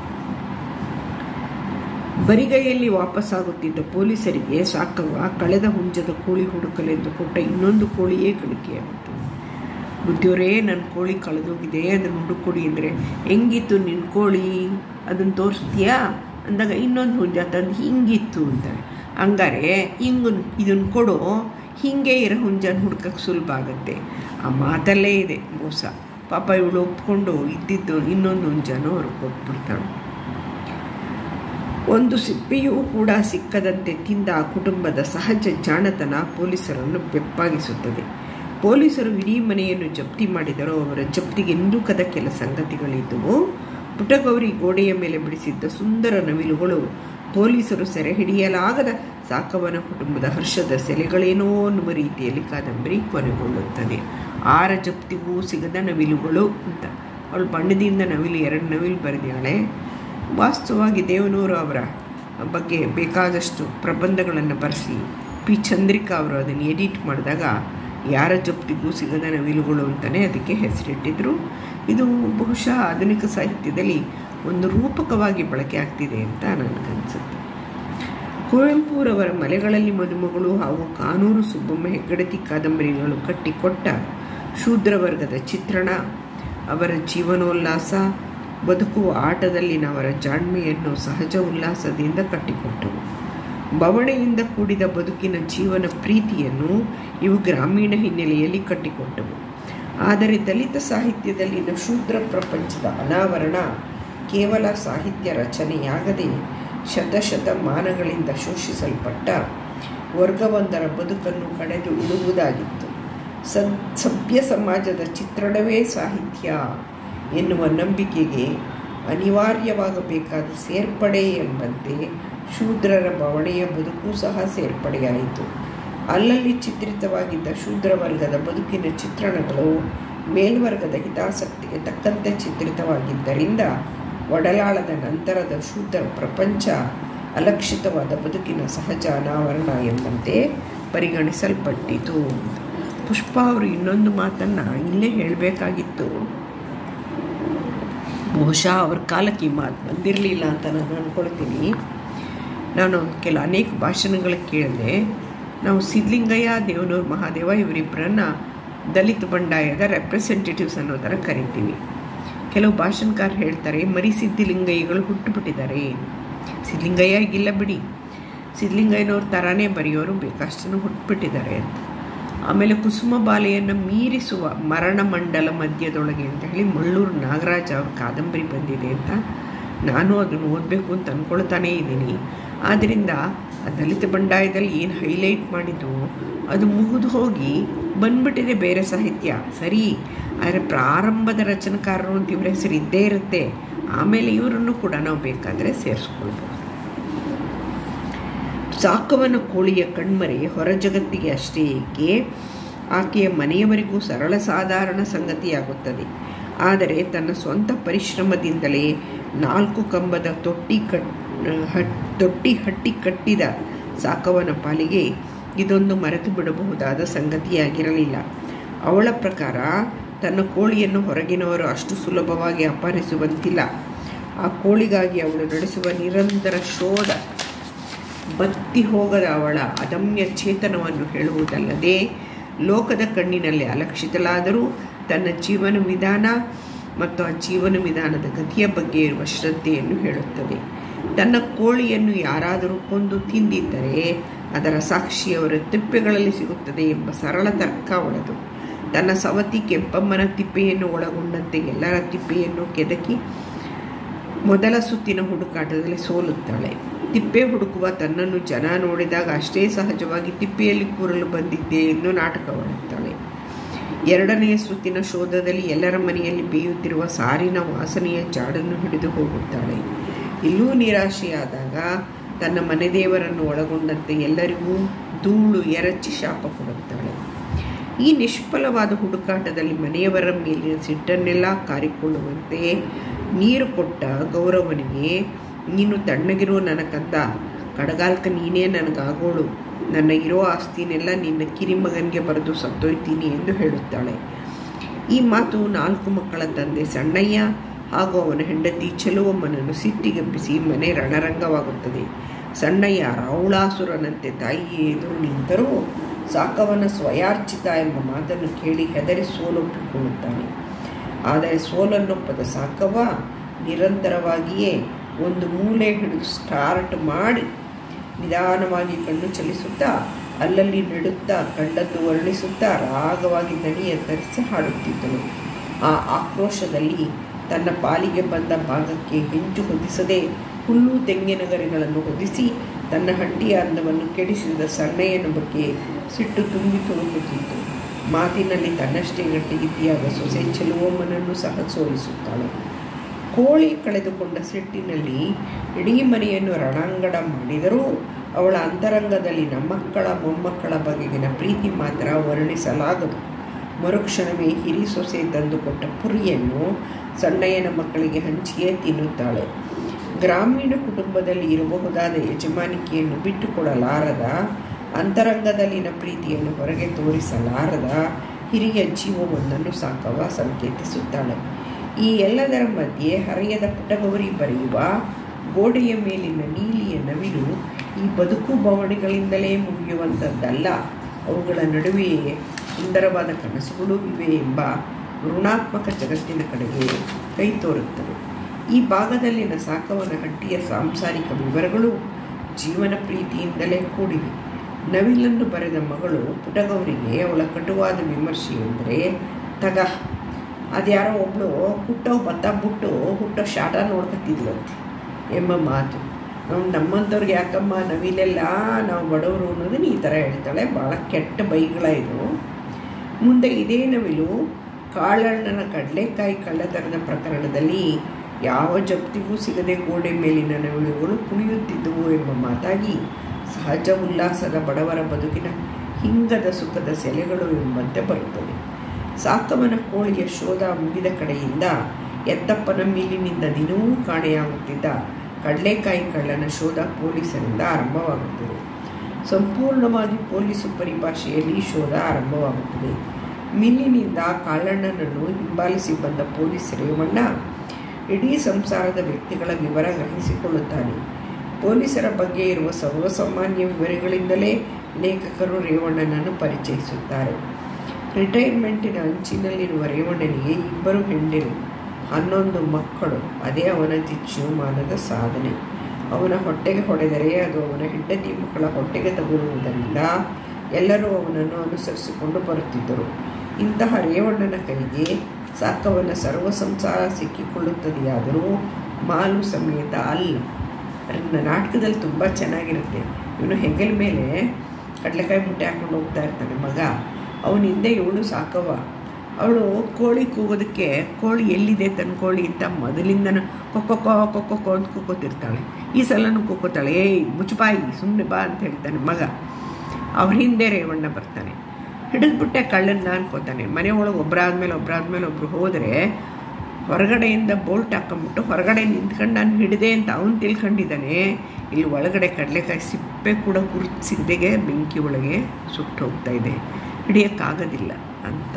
ಬರಿಗೈಯಲ್ಲಿ ವಾಪಸ್ಸಾಗುತ್ತಿದ್ದ ಪೊಲೀಸರಿಗೆ ಸಾಕವ್ವ ಕಳೆದ ಹುಂಜದ ಕೋಳಿ ಹುಡುಕಲೆಂದು ಕೊಟ್ಟ ಇನ್ನೊಂದು ಕೋಳಿಯೇ ಕಳಿಕೆಯಾಗುತ್ತದೆ ಬುದ್ಧಿಯವರೇ ನನ್ನ ಕೋಳಿ ಕಳೆದೋಗಿದೆ ಅದನ್ನು ಹುಡುಕೊಡಿ ಅಂದರೆ ಹೆಂಗಿತ್ತು ನಿನ್ನ ಕೋಳಿ ಅದನ್ನು ತೋರಿಸ್ತೀಯಾ ಅಂದಾಗ ಇನ್ನೊಂದು ಹುಂಜ ತಂದು ಹಿಂಗಿತ್ತು ಅಂತಾರೆ ಹಂಗಾರೆ ಹಿಂಗು ಇದನ್ನು ಕೊಡು ಹೀಗೆ ಇರೋ ಹುಂಜನ ಹುಡ್ಕಕ್ಕೆ ಸುಲಭ ಆಗುತ್ತೆ ಆ ಮಾತಲ್ಲೇ ಇದೆ ಮೋಸ ಪಾಪ ಇವಳು ಒಪ್ಕೊಂಡು ಇದ್ದಿದ್ದು ಇನ್ನೊಂದು ಹುಂಜನೂ ಅವ್ರಿಗೆ ಕೊಟ್ಬಿಡ್ತಾಳೆ ಒಂದು ಸಿಪ್ಪಿಯೂ ಕೂಡ ಸಿಕ್ಕದಂತೆ ತಿಂದ ಆ ಕುಟುಂಬದ ಸಹಜ ಜಾಣತನ ಪೊಲೀಸರನ್ನು ಬೆಪ್ಪಾಗಿಸುತ್ತದೆ ಪೊಲೀಸರು ಇಡೀ ಮನೆಯನ್ನು ಜಪ್ತಿ ಮಾಡಿದರೂ ಅವರ ಜಪ್ತಿಗೆ ಎಂದೂಕದ ಕೆಲ ಸಂಗತಿಗಳಿದ್ದವು ಪುಟಗೌರಿ ಗೋಡೆಯ ಮೇಲೆ ಬಿಡಿಸಿದ್ದ ಸುಂದರ ನವಿಲುಗಳು ಪೊಲೀಸರು ಸೆರೆ ಹಿಡಿಯಲಾಗದ ಸಾಕವನ ಕುಟುಂಬದ ಹರ್ಷದ ಸೆಲೆಗಳೇನೋ ಅನ್ನುವ ರೀತಿಯಲ್ಲಿ ಕಾದಂಬರಿ ಕೊನೆಗೊಳ್ಳುತ್ತದೆ ಆರ ಜಪ್ತಿಗೂ ಸಿಗದ ನವಿಲುಗಳು ಅಂತ ಅವಳು ಬಣ್ಣದಿಂದ ನವಿಲು ಎರಡು ನವಿಲು ಬರೆದಿದ್ದಾಳೆ ವಾಸ್ತವವಾಗಿ ದೇವನೂರು ಅವರ ಬಗ್ಗೆ ಬೇಕಾದಷ್ಟು ಪ್ರಬಂಧಗಳನ್ನು ಬರೆಸಿ ಪಿ ಚಂದ್ರಿಕಾ ಅವರು ಅದನ್ನು ಎಡಿಟ್ ಮಾಡಿದಾಗ ಯಾರ ಜಪ್ತಿಗೂ ಸಿಗದ ನವಿಲುಗಳು ಅಂತಲೇ ಅದಕ್ಕೆ ಹೆಸರಿಟ್ಟಿದ್ರು ಇದು ಬಹುಶಃ ಆಧುನಿಕ ಸಾಹಿತ್ಯದಲ್ಲಿ ಒಂದು ರೂಪಕವಾಗಿ ಬಳಕೆ ಆಗ್ತಿದೆ ಅಂತ ನನಗನ್ಸುತ್ತೆ ಕುವೆಂಪುರವರ ಮಲೆಗಳಲ್ಲಿ ಮದುಮಗಳು ಹಾಗೂ ಕಾನೂರು ಸುಬ್ಬಮ್ಮ ಹೆಗ್ಗಡತಿ ಕಾದಂಬರಿಗಳು ಕಟ್ಟಿಕೊಟ್ಟ ಶೂದ್ರ ವರ್ಗದ ಚಿತ್ರಣ ಅವರ ಜೀವನೋಲ್ಲಾಸ ಬದುಕುವ ಆಟದಲ್ಲಿನ ಅವರ ಜಾಣ್ಮೆಯನ್ನು ಸಹಜ ಉಲ್ಲಾಸದಿಂದ ಕಟ್ಟಿಕೊಟ್ಟವು ಬವಣೆಯಿಂದ ಕೂಡಿದ ಬದುಕಿನ ಜೀವನ ಪ್ರೀತಿಯನ್ನು ಇವು ಗ್ರಾಮೀಣ ಹಿನ್ನೆಲೆಯಲ್ಲಿ ಕಟ್ಟಿಕೊಟ್ಟವು ಆದರೆ ದಲಿತ ಸಾಹಿತ್ಯದಲ್ಲಿನ ಶೂದ್ರ ಪ್ರಪಂಚದ ಅನಾವರಣ ಕೇವಲ ಸಾಹಿತ್ಯ ರಚನೆಯಾಗದೆ ಶತಶತಮಾನಗಳಿಂದ ಶೋಷಿಸಲ್ಪಟ್ಟ ವರ್ಗವೊಂದರ ಬದುಕನ್ನು ಕಡೆದು ಇಡುವುದಾಗಿತ್ತು ಸದ್ ಸಭ್ಯ ಸಮಾಜದ ಚಿತ್ರಣವೇ ಸಾಹಿತ್ಯ ಎನ್ನುವ ನಂಬಿಕೆಗೆ ಅನಿವಾರ್ಯವಾಗಬೇಕಾದ ಸೇರ್ಪಡೆ ಎಂಬಂತೆ ಶೂದ್ರರ ಬವಣೆಯ ಬದುಕು ಸಹ ಸೇರ್ಪಡೆಯಾಯಿತು ಅಲ್ಲಲ್ಲಿ ಚಿತ್ರಿತವಾಗಿದ್ದ ಶೂದ್ರ ವರ್ಗದ ಬದುಕಿನ ಚಿತ್ರಣಗಳು ಮೇಲ್ವರ್ಗದ ಹಿತಾಸಕ್ತಿಗೆ ತಕ್ಕಂತೆ ಚಿತ್ರಿತವಾಗಿದ್ದರಿಂದ ಒಡಲಾಳದ ನಂತರದ ಶೂದ್ರ ಪ್ರಪಂಚ ಅಲಕ್ಷಿತವಾದ ಬದುಕಿನ ಸಹಜ ಅನಾವರಣ ಎಂಬಂತೆ ಪರಿಗಣಿಸಲ್ಪಟ್ಟಿತು ಪುಷ್ಪ ಅವರು ಇನ್ನೊಂದು ಮಾತನ್ನು ಇಲ್ಲೇ ಹೇಳಬೇಕಾಗಿತ್ತು ಬಹುಶಃ ಅವ್ರ ಕಾಲಕ್ಕೆ ಈ ಮಾತು ಬಂದಿರಲಿಲ್ಲ ಅಂತ ನಾನು ಅಂದ್ಕೊಳ್ತೀನಿ ನಾನು ಕೆಲ ಅನೇಕ ಭಾಷಣಗಳು ಕೇಳಿದೆ ನಾವು ಸಿದ್ಲಿಂಗಯ್ಯ ದೇವನೂರು ಮಹಾದೇವ ಇವರಿಬ್ಬರನ್ನ ದಲಿತ ಬಂಡಾಯದ ರೆಪ್ರೆಸೆಂಟೇಟಿವ್ಸ್ ಅನ್ನೋ ಥರ ಕರಿತೀವಿ ಕೆಲವು ಭಾಷಣಕಾರ ಹೇಳ್ತಾರೆ ಮರಿ ಸಿದ್ಧಲಿಂಗಯ್ಯಗಳು ಹುಟ್ಟುಬಿಟ್ಟಿದ್ದಾರೆ ಸಿದ್ಲಿಂಗಯ್ಯ ಈಗಿಲ್ಲ ಬಿಡಿ ಸಿದ್ಲಿಂಗಯ್ಯನವ್ರ ಥರನೇ ಬರೆಯೋರು ಬೇಕಷ್ಟನ್ನು ಹುಟ್ಟುಬಿಟ್ಟಿದ್ದಾರೆ ಅಂತ ಆಮೇಲೆ ಕುಸುಮ ಬಾಲೆಯನ್ನು ಮೀರಿಸುವ ಮರಣ ಮಂಡಲ ಮಧ್ಯದೊಳಗೆ ಅಂತ ಹೇಳಿ ಮಳ್ಳೂರು ನಾಗರಾಜ್ ಅವ್ರ ಕಾದಂಬರಿ ಬಂದಿದೆ ಅಂತ ನಾನು ಅದನ್ನು ಓದಬೇಕು ಅಂತ ಅಂದ್ಕೊಳ್ತಾನೇ ಇದ್ದೀನಿ ಆದ್ದರಿಂದ ಆ ದಲಿತ ಬಂಡಾಯದಲ್ಲಿ ಏನು ಹೈಲೈಟ್ ಮಾಡಿದ್ದು ಅದು ಮುಗಿದು ಹೋಗಿ ಬಂದ್ಬಿಟ್ಟಿದೆ ಬೇರೆ ಸಾಹಿತ್ಯ ಸರಿ ಆದರೆ ಪ್ರಾರಂಭದ ರಚನಕಾರರು ಅಂತ ಇವ್ರ ಹೆಸರು ಇದ್ದೇ ಇರುತ್ತೆ ಆಮೇಲೆ ಇವರನ್ನು ಕೂಡ ನಾವು ಬೇಕಾದರೆ ಸೇರಿಸ್ಕೊಳ್ಬೋದು ಸಾಕವನ ಕೋಳಿಯ ಕಣ್ಮರೆ ಹೊರ ಜಗತ್ತಿಗೆ ಅಷ್ಟೇ ಏಕೆ ಆಕೆಯ ಮನೆಯವರಿಗೂ ಸರಳ ಸಾಧಾರಣ ಸಂಗತಿಯಾಗುತ್ತದೆ ಆದರೆ ತನ್ನ ಸ್ವಂತ ಪರಿಶ್ರಮದಿಂದಲೇ ನಾಲ್ಕು ಕಂಬದ ತೊಟ್ಟಿ ಕಟ್ ಹಟ್ ತೊಟ್ಟಿ ಹಟ್ಟಿ ಕಟ್ಟಿದ ಸಾಕವನ ಪಾಲಿಗೆ ಇದೊಂದು ಮರೆತು ಬಿಡಬಹುದಾದ ಸಂಗತಿಯಾಗಿರಲಿಲ್ಲ ಅವಳ ಪ್ರಕಾರ ತನ್ನ ಕೋಳಿಯನ್ನು ಹೊರಗಿನವರು ಅಷ್ಟು ಸುಲಭವಾಗಿ ಅಪಹರಿಸುವಂತಿಲ್ಲ ಆ ಕೋಳಿಗಾಗಿ ಅವಳು ನಡೆಸುವ ನಿರಂತರ ಶೋಧ ಬತ್ತಿ ಹೋಗದ ಅವಳ ಅದಮ್ಯ ಚೇತನವನ್ನು ಹೇಳುವುದಲ್ಲದೆ ಲೋಕದ ಕಣ್ಣಿನಲ್ಲಿ ಅಲಕ್ಷಿತಲಾದರೂ ತನ್ನ ಜೀವನ ವಿಧಾನ ಮತ್ತು ಆ ಜೀವನ ವಿಧಾನದ ಗತಿಯ ಬಗ್ಗೆ ಇರುವ ಶ್ರದ್ಧೆಯನ್ನು ಹೇಳುತ್ತದೆ ತನ್ನ ಕೋಳಿಯನ್ನು ಯಾರಾದರೂ ಕೊಂದು ತಿಂದಿದ್ದರೆ ಅದರ ಸಾಕ್ಷಿ ಅವರ ತಿಪ್ಪೆಗಳಲ್ಲಿ ಸಿಗುತ್ತದೆ ಎಂಬ ಸರಳ ತರ್ಕ ಅವಳದು ತನ್ನ ಸವತಿ ಕೆಂಪಮ್ಮನ ತಿಪ್ಪೆಯನ್ನು ಒಳಗೊಂಡಂತೆ ಎಲ್ಲರ ತಿಪ್ಪೆಯನ್ನು ಕೆದಕಿ ಮೊದಲ ಸುತ್ತಿನ ಹುಡುಕಾಟದಲ್ಲಿ ಸೋಲುತ್ತಾಳೆ ತಿಪ್ಪೆ ಹುಡುಕುವ ತನ್ನನ್ನು ಜನ ನೋಡಿದಾಗ ಅಷ್ಟೇ ಸಹಜವಾಗಿ ತಿಪ್ಪೆಯಲ್ಲಿ ಕೂರಲು ಬಂದಿದ್ದೆ ಎಂದು ನಾಟಕವಾಡುತ್ತಾಳೆ ಎರಡನೆಯ ಸುತ್ತಿನ ಶೋಧದಲ್ಲಿ ಎಲ್ಲರ ಮನೆಯಲ್ಲಿ ಬೇಯುತ್ತಿರುವ ಸಾರಿನ ವಾಸನೆಯ ಜಾಡನ್ನು ಹಿಡಿದು ಹೋಗುತ್ತಾಳೆ ಇಲ್ಲೂ ನಿರಾಶೆಯಾದಾಗ ತನ್ನ ಮನೆದೇವರನ್ನು ಒಳಗೊಂಡಂತೆ ಎಲ್ಲರಿಗೂ ಧೂಳು ಎರಚಿ ಶಾಪ ಕೊಡುತ್ತಾಳೆ ಈ ನಿಷ್ಫಲವಾದ ಹುಡುಕಾಟದಲ್ಲಿ ಮನೆಯವರ ಮೇಲಿನ ಸಿಟ್ಟನ್ನೆಲ್ಲ ಕಾರಿಕೊಳ್ಳುವಂತೆ ನೀರು ಕೊಟ್ಟ ಗೌರವನಿಗೆ ನೀನು ತಣ್ಣಗಿರೋ ನನ್ನ ಕಂದ ಕಡಗಾಲ್ಕ ನೀನೇ ನನಗಾಗೋಳು ನನ್ನ ಇರೋ ಆಸ್ತಿನೆಲ್ಲ ನಿನ್ನ ಕಿರಿಮಗನಿಗೆ ಬರೆದು ಸತ್ತೋಯ್ತೀನಿ ಎಂದು ಹೇಳುತ್ತಾಳೆ ಈ ಮಾತು ನಾಲ್ಕು ಮಕ್ಕಳ ತಂದೆ ಸಣ್ಣಯ್ಯ ಹಾಗೂ ಅವನ ಹೆಂಡತಿ ಚೆಲುವಮ್ಮನನ್ನು ಸಿಟ್ಟಿಗೆಬ್ಬಿಸಿ ಮನೆ ರಣರಂಗವಾಗುತ್ತದೆ ಸಣ್ಣಯ್ಯ ರಾವಣಾಸುರನಂತೆ ತಾಯಿಯೇ ಎದುರು ನಿಂತರೂ ಸಾಕವನ ಸ್ವಯಾರ್ಚಿತ ಎಂಬ ಮಾತನ್ನು ಕೇಳಿ ಹೆದರಿ ಸೋಲೊಪ್ಪಿಕೊಳ್ಳುತ್ತಾನೆ ಆದರೆ ಸೋಲನ್ನೊಪ್ಪದ ಸಾಕವ ನಿರಂತರವಾಗಿಯೇ ಒಂದು ಮೂಲೆ ಹಿಡಿದು ಸ್ಟಾರ್ಟ್ ಮಾಡಿ ನಿಧಾನವಾಗಿ ಕಣ್ಣು ಚಲಿಸುತ್ತಾ ಅಲ್ಲಲ್ಲಿ ನೆಡುತ್ತಾ ಕಂಡದ್ದು ವರ್ಣಿಸುತ್ತಾ ರಾಗವಾಗಿ ದಣಿಯ ತರಿಸಿ ಹಾಡುತ್ತಿದ್ದಳು ಆ ಆಕ್ರೋಶದಲ್ಲಿ ತನ್ನ ಪಾಲಿಗೆ ಬಂದ ಭಾಗಕ್ಕೆ ಹೆಂಚು ಹೊದಿಸದೆ ಹುಲ್ಲು ತೆಂಗಿನ ಗರಿಗಳನ್ನು ಹೊದಿಸಿ ತನ್ನ ಹಟ್ಟಿಯ ಅಂದವನ್ನು ಕೆಡಿಸಿದ ಸಣ್ಣಯ್ಯನ ಬಗ್ಗೆ ಸಿಟ್ಟು ತುಂಬಿ ತುಳುಕುತ್ತಿತ್ತು ಮಾತಿನಲ್ಲಿ ತನ್ನಷ್ಟೇ ಗಟ್ಟಿಗಿದ್ದಿಯಾಗ ಸೊಸೆ ಚೆಲುವಮ್ಮನನ್ನು ಸಹ ಸೋಲಿಸುತ್ತಾಳೆ ಕೋಳಿ ಕಳೆದುಕೊಂಡ ಸಿಟ್ಟಿನಲ್ಲಿ ಇಡೀ ಮನೆಯನ್ನು ರಣಾಂಗಣ ಮಾಡಿದರೂ ಅವಳ ಅಂತರಂಗದಲ್ಲಿ ನಮ್ಮಕ್ಕಳ ಮೊಮ್ಮಕ್ಕಳ ಬಗೆಗಿನ ಪ್ರೀತಿ ಮಾತ್ರ ವರ್ಣಿಸಲಾಗದು ಮರುಕ್ಷಣವೇ ಹಿರಿ ಸೊಸೆ ತಂದುಕೊಟ್ಟ ಪುರಿಯನ್ನು ಸಣ್ಣಯ್ಯನ ಮಕ್ಕಳಿಗೆ ಹಂಚಿಯೇ ತಿನ್ನುತ್ತಾಳೆ ಗ್ರಾಮೀಣ ಕುಟುಂಬದಲ್ಲಿ ಇರಬಹುದಾದ ಯಜಮಾನಿಕೆಯನ್ನು ಬಿಟ್ಟುಕೊಡಲಾರದ ಅಂತರಂಗದಲ್ಲಿನ ಪ್ರೀತಿಯನ್ನು ಹೊರಗೆ ತೋರಿಸಲಾರದ ಹಿರಿಯ ಜೀವವೊಂದನ್ನು ಸಾಕವ ಸಂಕೇತಿಸುತ್ತಾಳೆ ಈ ಎಲ್ಲದರ ಮಧ್ಯೆ ಹರೆಯದ ಪುಟಗೌರಿ ಬರೆಯುವ ಗೋಡೆಯ ಮೇಲಿನ ನೀಲಿಯ ನವಿಲು ಈ ಬದುಕು ಬವಣೆಗಳಿಂದಲೇ ಮುಗಿಯುವಂಥದ್ದಲ್ಲ ಅವುಗಳ ನಡುವೆಯೇ ಸುಂದರವಾದ ಕನಸುಗಳೂ ಇವೆ ಎಂಬ ಋಣಾತ್ಮಕ ಜಗತ್ತಿನ ಕಡೆಗೆ ಕೈ ತೋರುತ್ತವೆ ಈ ಭಾಗದಲ್ಲಿನ ಸಾಕವನ ಹಟ್ಟಿಯ ಸಾಂಸಾರಿಕ ವಿವರಗಳು ಜೀವನ ಪ್ರೀತಿಯಿಂದಲೇ ಕೂಡಿವೆ ನವಿಲನ್ನು ಬರೆದ ಮಗಳು ಪುಟಗೌರಿಗೆ ಅವಳ ಕಟುವಾದ ವಿಮರ್ಶೆ ಎಂದರೆ ತಗ ಅದ್ಯಾರೋ ಒಬ್ಬಳು ಹುಟ್ಟೋ ಭತ್ತ ಬಿಟ್ಟು ಹುಟ್ಟೋ ಶಾಟ ನೋಡ್ಕೊತಿದ್ಲಂತೆ ಎಂಬ ಮಾತು ನಾವು ನಮ್ಮಂಥವ್ರಿಗೆ ಯಾಕಮ್ಮ ನವಿಲೆಲ್ಲ ನಾವು ಬಡವರು ಅನ್ನೋದನ್ನ ಈ ಥರ ಹೇಳ್ತಾಳೆ ಭಾಳ ಕೆಟ್ಟ ಬೈಗಳ ಇದು ಮುಂದೆ ಇದೇ ನವಿಲು ಕಾಳಣ್ಣನ ಕಡಲೆಕಾಯಿ ಕಳ್ಳತನದ ಪ್ರಕರಣದಲ್ಲಿ ಯಾವ ಜಪ್ತಿಗೂ ಸಿಗದೆ ಗೋಡೆ ಮೇಲಿನ ನವಿಲುಗಳು ಕುಣಿಯುತ್ತಿದ್ದುವು ಎಂಬ ಮಾತಾಗಿ ಸಹಜ ಉಲ್ಲಾಸದ ಬಡವರ ಬದುಕಿನ ಹಿಂಗದ ಸುಖದ ಸೆಲೆಗಳು ಎಂಬಂತೆ ಬರುತ್ತದೆ ಸಾಕವನ ಕೋಳಿಯ ಶೋಧ ಮುಗಿದ ಕಡೆಯಿಂದ ಎತ್ತಪ್ಪನ ಮೀಲಿನಿಂದ ದಿನವೂ ಕಾಣೆಯಾಗುತ್ತಿದ್ದ ಕಡಲೆಕಾಯಿ ಕಳ್ಳನ ಶೋಧ ಪೊಲೀಸರಿಂದ ಆರಂಭವಾಗುತ್ತದೆ ಸಂಪೂರ್ಣವಾಗಿ ಪೊಲೀಸು ಪರಿಭಾಷೆಯಲ್ಲಿ ಶೋಧ ಆರಂಭವಾಗುತ್ತದೆ ಮಿಲ್ಲಿನಿಂದ ಕಾಳಣ್ಣನನ್ನು ಹಿಂಬಾಲಿಸಿ ಬಂದ ಪೊಲೀಸ್ ರೇವಣ್ಣ ಇಡೀ ಸಂಸಾರದ ವ್ಯಕ್ತಿಗಳ ವಿವರ ಗ್ರಹಿಸಿಕೊಳ್ಳುತ್ತಾನೆ ಪೊಲೀಸರ ಬಗ್ಗೆ ಇರುವ ಸರ್ವಸಾಮಾನ್ಯ ವಿವರಗಳಿಂದಲೇ ಲೇಖಕರು ರೇವಣ್ಣನನ್ನು ಪರಿಚಯಿಸುತ್ತಾರೆ ರಿಟೈರ್ಮೆಂಟಿನ ಅಂಚಿನಲ್ಲಿರುವ ರೇವಣ್ಣನಿಗೆ ಇಬ್ಬರು ಹೆಂಡಿರು ಹನ್ನೊಂದು ಮಕ್ಕಳು ಅದೇ ಅವನ ಜೀವಮಾನದ ಸಾಧನೆ ಅವನ ಹೊಟ್ಟೆಗೆ ಹೊಡೆದರೆ ಅದು ಅವನ ಹೆಂಡತಿ ಮಕ್ಕಳ ಹೊಟ್ಟೆಗೆ ತಗುಲುವುದರಿಂದ ಎಲ್ಲರೂ ಅವನನ್ನು ಅನುಸರಿಸಿಕೊಂಡು ಬರುತ್ತಿದ್ದರು ಇಂತಹ ರೇವಣ್ಣನ ಕೈಗೆ ಸಾಕವನ ಸರ್ವ ಸಂಸಾರ ಸಿಕ್ಕಿಕೊಳ್ಳುತ್ತದೆಯಾದರೂ ಮಾಲು ಸಮೇತ ಅಲ್ಲ ನಾಟಕದಲ್ಲಿ ತುಂಬ ಚೆನ್ನಾಗಿರುತ್ತೆ ಇವನು ಹೆಗಲ ಮೇಲೆ ಕಡಲೆಕಾಯಿ ಮುಟ್ಟೆ ಹಾಕೊಂಡು ಹೋಗ್ತಾ ಇರ್ತಾನೆ ಮಗ ಅವನ ಹಿಂದೆ ಇವಳು ಸಾಕವ ಅವಳು ಕೋಳಿ ಕೂಗೋದಕ್ಕೆ ಕೋಳಿ ಎಲ್ಲಿದೆ ತನ್ನ ಕೋಳಿ ಅಂತ ಮೊದಲಿಂದನೂ ಕೊಕ್ಕೊಕ್ಕೋ ಕೊಕ್ಕೊಕ್ಕೋ ಅಂತ ಕೂಕೋತಿರ್ತಾಳೆ ಈ ಸಲನೂ ಕೂಕೋತಾಳೆ ಏಯ್ ಮುಚ್ಚುಪಾಯಿ ಸುಮ್ಮನೆ ಬಾ ಅಂತ ಹೇಳ್ತಾನೆ ಮಗ ಅವ್ರ ಹಿಂದೆ ರೇವಣ್ಣ ಬರ್ತಾನೆ ಹಿಡಿದ್ಬಿಟ್ಟೆ ಕಳ್ಳನ್ನ ಅನ್ಕೋತಾನೆ ಮನೆ ಒಳಗೆ ಒಬ್ಬರಾದ್ಮೇಲೆ ಒಬ್ಬರಾದ್ಮೇಲೆ ಒಬ್ರು ಹೋದರೆ ಹೊರಗಡೆಯಿಂದ ಬೋಲ್ಟ್ ಹಾಕೊಂಬಿಟ್ಟು ಹೊರಗಡೆ ನಿಂತ್ಕೊಂಡು ನಾನು ಹಿಡಿದೆ ಅಂತ ಅವನು ತಿಳ್ಕೊಂಡಿದ್ದಾನೆ ಇಲ್ಲಿ ಒಳಗಡೆ ಕಡಲೆಕಾಯಿ ಸಿಪ್ಪೆ ಕೂಡ ಗುರುತಿಸಿದ್ದೆಗೆ ಬೆಂಕಿ ಒಳಗೆ ಸುಟ್ಟು ಹೋಗ್ತಾ ಇದೆ ಹಿಡಿಯೋಕ್ಕಾಗೋದಿಲ್ಲ ಅಂತ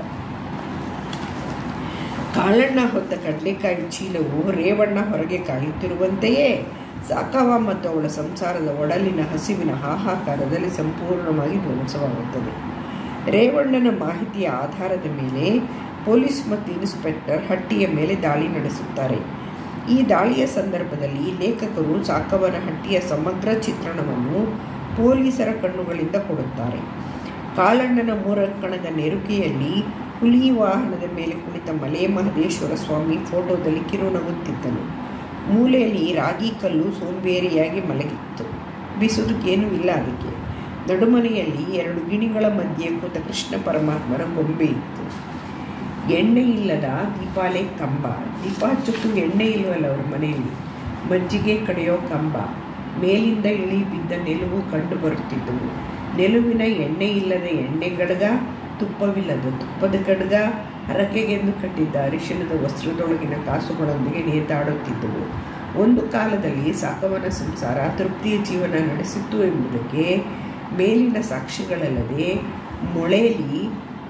ಕಾಳಣ್ಣ ಹೊತ್ತ ಕಡಲೆಕಾಯಿ ಚೀಲವು ರೇವಣ್ಣ ಹೊರಗೆ ಕಾಯುತ್ತಿರುವಂತೆಯೇ ಸಾಕವ ಮತ್ತು ಅವಳ ಸಂಸಾರದ ಒಡಲಿನ ಹಸಿವಿನ ಹಾಹಾಕಾರದಲ್ಲಿ ಸಂಪೂರ್ಣವಾಗಿ ಧ್ವಂಸವಾಗುತ್ತದೆ ರೇವಣ್ಣನ ಮಾಹಿತಿಯ ಆಧಾರದ ಮೇಲೆ ಪೊಲೀಸ್ ಮತ್ತು ಇನ್ಸ್ಪೆಕ್ಟರ್ ಹಟ್ಟಿಯ ಮೇಲೆ ದಾಳಿ ನಡೆಸುತ್ತಾರೆ ಈ ದಾಳಿಯ ಸಂದರ್ಭದಲ್ಲಿ ಲೇಖಕರು ಸಾಕವನ ಹಟ್ಟಿಯ ಸಮಗ್ರ ಚಿತ್ರಣವನ್ನು ಪೊಲೀಸರ ಕಣ್ಣುಗಳಿಂದ ಕೊಡುತ್ತಾರೆ ಕಾಳಣ್ಣನ ಮೂರಂಕಣದ ನೆರುಕೆಯಲ್ಲಿ ಹುಲಿ ವಾಹನದ ಮೇಲೆ ಕುಳಿತ ಮಲೆ ಮಹದೇಶ್ವರ ಸ್ವಾಮಿ ಫೋಟೋದಲ್ಲಿ ಕಿರುನಗುತ್ತಿದ್ದನು ಮೂಲೆಯಲ್ಲಿ ರಾಗಿ ಕಲ್ಲು ಸೋಂಬೇರಿಯಾಗಿ ಮಲಗಿತ್ತು ಬಿಸುವುದಕ್ಕೇನೂ ಇಲ್ಲ ಅದಕ್ಕೆ ನಡುಮನೆಯಲ್ಲಿ ಎರಡು ಗಿಣಿಗಳ ಮಧ್ಯೆ ಕೂತ ಕೃಷ್ಣ ಪರಮಾತ್ಮರ ಗೊಂಬೆ ಇತ್ತು ಎಣ್ಣೆ ಇಲ್ಲದ ದೀಪಾಲೆ ಕಂಬ ದೀಪ ಹಚ್ಚಕ್ಕೂ ಎಣ್ಣೆ ಇಲ್ವಲ್ಲ ಅವ್ರ ಮನೆಯಲ್ಲಿ ಮಜ್ಜಿಗೆ ಕಡೆಯೋ ಕಂಬ ಮೇಲಿಂದ ಇಳಿ ಬಿದ್ದ ನೆಲುವು ಕಂಡು ಬರುತ್ತಿದ್ದವು ನೆಲುವಿನ ಎಣ್ಣೆ ಇಲ್ಲದ ಎಣ್ಣೆ ಗಡಗ ತುಪ್ಪವಿಲ್ಲದ ತುಪ್ಪದ ಗಡಗ ಹರಕೆಗೆಂದು ಕಟ್ಟಿದ್ದ ಅರಿಶಿಣದ ವಸ್ತ್ರದೊಳಗಿನ ಕಾಸುಗಳೊಂದಿಗೆ ನೇತಾಡುತ್ತಿದ್ದವು ಒಂದು ಕಾಲದಲ್ಲಿ ಸಾಕವನ ಸಂಸಾರ ತೃಪ್ತಿಯ ಜೀವನ ನಡೆಸಿತ್ತು ಎಂಬುದಕ್ಕೆ ಮೇಲಿನ ಸಾಕ್ಷಿಗಳಲ್ಲದೆ ಮೊಳೆಯಲ್ಲಿ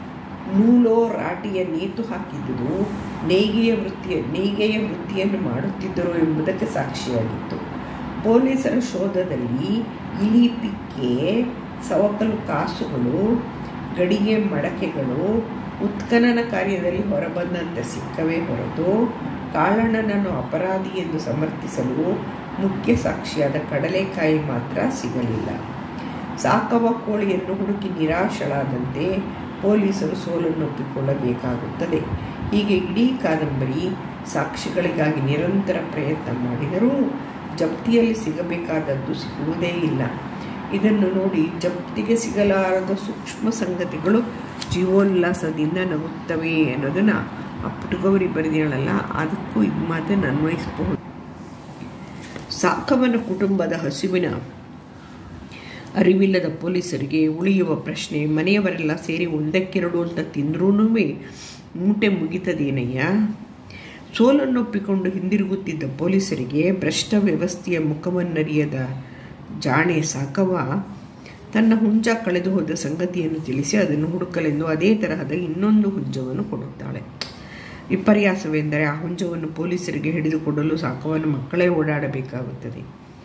ನೂಲೋ ರಾಟಿಯ ನೇತು ಹಾಕಿದ್ದುದು ನೇಯ್ಗೆಯ ವೃತ್ತಿಯ ನೇಯ್ಗೆಯ ವೃತ್ತಿಯನ್ನು ಮಾಡುತ್ತಿದ್ದರು ಎಂಬುದಕ್ಕೆ ಸಾಕ್ಷಿಯಾಗಿತ್ತು ಪೊಲೀಸರ ಶೋಧದಲ್ಲಿ ಇಲಿ ಪಿಕ್ಕೆ ಸವಕಲು ಕಾಸುಗಳು ಗಡಿಗೆ ಮಡಕೆಗಳು ಉತ್ಖನನ ಕಾರ್ಯದಲ್ಲಿ ಹೊರಬಂದಂತೆ ಸಿಕ್ಕವೇ ಹೊರತು ಕಾಳಣ್ಣನನ್ನು ಅಪರಾಧಿ ಎಂದು ಸಮರ್ಥಿಸಲು ಮುಖ್ಯ ಸಾಕ್ಷಿಯಾದ ಕಡಲೆಕಾಯಿ ಮಾತ್ರ ಸಿಗಲಿಲ್ಲ ಸಾಕವ ಕೋಳಿಯನ್ನು ಹುಡುಕಿ ನಿರಾಶಳಾದಂತೆ ಪೊಲೀಸರು ಸೋಲನ್ನೊಪ್ಪಿಕೊಳ್ಳಬೇಕಾಗುತ್ತದೆ ಹೀಗೆ ಇಡೀ ಕಾದಂಬರಿ ಸಾಕ್ಷಿಗಳಿಗಾಗಿ ನಿರಂತರ ಪ್ರಯತ್ನ ಮಾಡಿದರೂ ಜಪ್ತಿಯಲ್ಲಿ ಸಿಗಬೇಕಾದದ್ದು ಸಿಗುವುದೇ ಇಲ್ಲ ಇದನ್ನು ನೋಡಿ ಜಪ್ತಿಗೆ ಸಿಗಲಾರದ ಸೂಕ್ಷ್ಮ ಸಂಗತಿಗಳು ಜೀವೋಲ್ಲಾಸದಿಂದ ನಗುತ್ತವೆ ಅನ್ನೋದನ್ನು ಆ ಪುಟಗೌರಿ ಬರೆದಿಗಳಲ್ಲ ಅದಕ್ಕೂ ಇದು ಮಾತನ್ನು ಅನ್ವಯಿಸಬಹುದು ಸಾಕವನ ಕುಟುಂಬದ ಹಸಿವಿನ ಅರಿವಿಲ್ಲದ ಪೊಲೀಸರಿಗೆ ಉಳಿಯುವ ಪ್ರಶ್ನೆ ಮನೆಯವರೆಲ್ಲ ಸೇರಿ ಒಂದಕ್ಕೆರಡು ಅಂತ ತಿಂದ್ರೂ ಮೂಟೆ ಮುಗಿತದೇನಯ್ಯ ಸೋಲನ್ನೊಪ್ಪಿಕೊಂಡು ಹಿಂದಿರುಗುತ್ತಿದ್ದ ಪೊಲೀಸರಿಗೆ ಭ್ರಷ್ಟ ವ್ಯವಸ್ಥೆಯ ಮುಖವನ್ನರಿಯದ ಜಾಣೆ ಸಾಕವ ತನ್ನ ಹುಂಜ ಕಳೆದು ಹೋದ ಸಂಗತಿಯನ್ನು ತಿಳಿಸಿ ಅದನ್ನು ಹುಡುಕಲೆಂದು ಅದೇ ತರಹದ ಇನ್ನೊಂದು ಹುಂಜವನ್ನು ಕೊಡುತ್ತಾಳೆ ವಿಪರ್ಯಾಸವೆಂದರೆ ಆ ಹುಂಜವನ್ನು ಪೊಲೀಸರಿಗೆ ಹಿಡಿದುಕೊಡಲು ಸಾಕವನ ಮಕ್ಕಳೇ ಓಡಾಡಬೇಕಾಗುತ್ತದೆ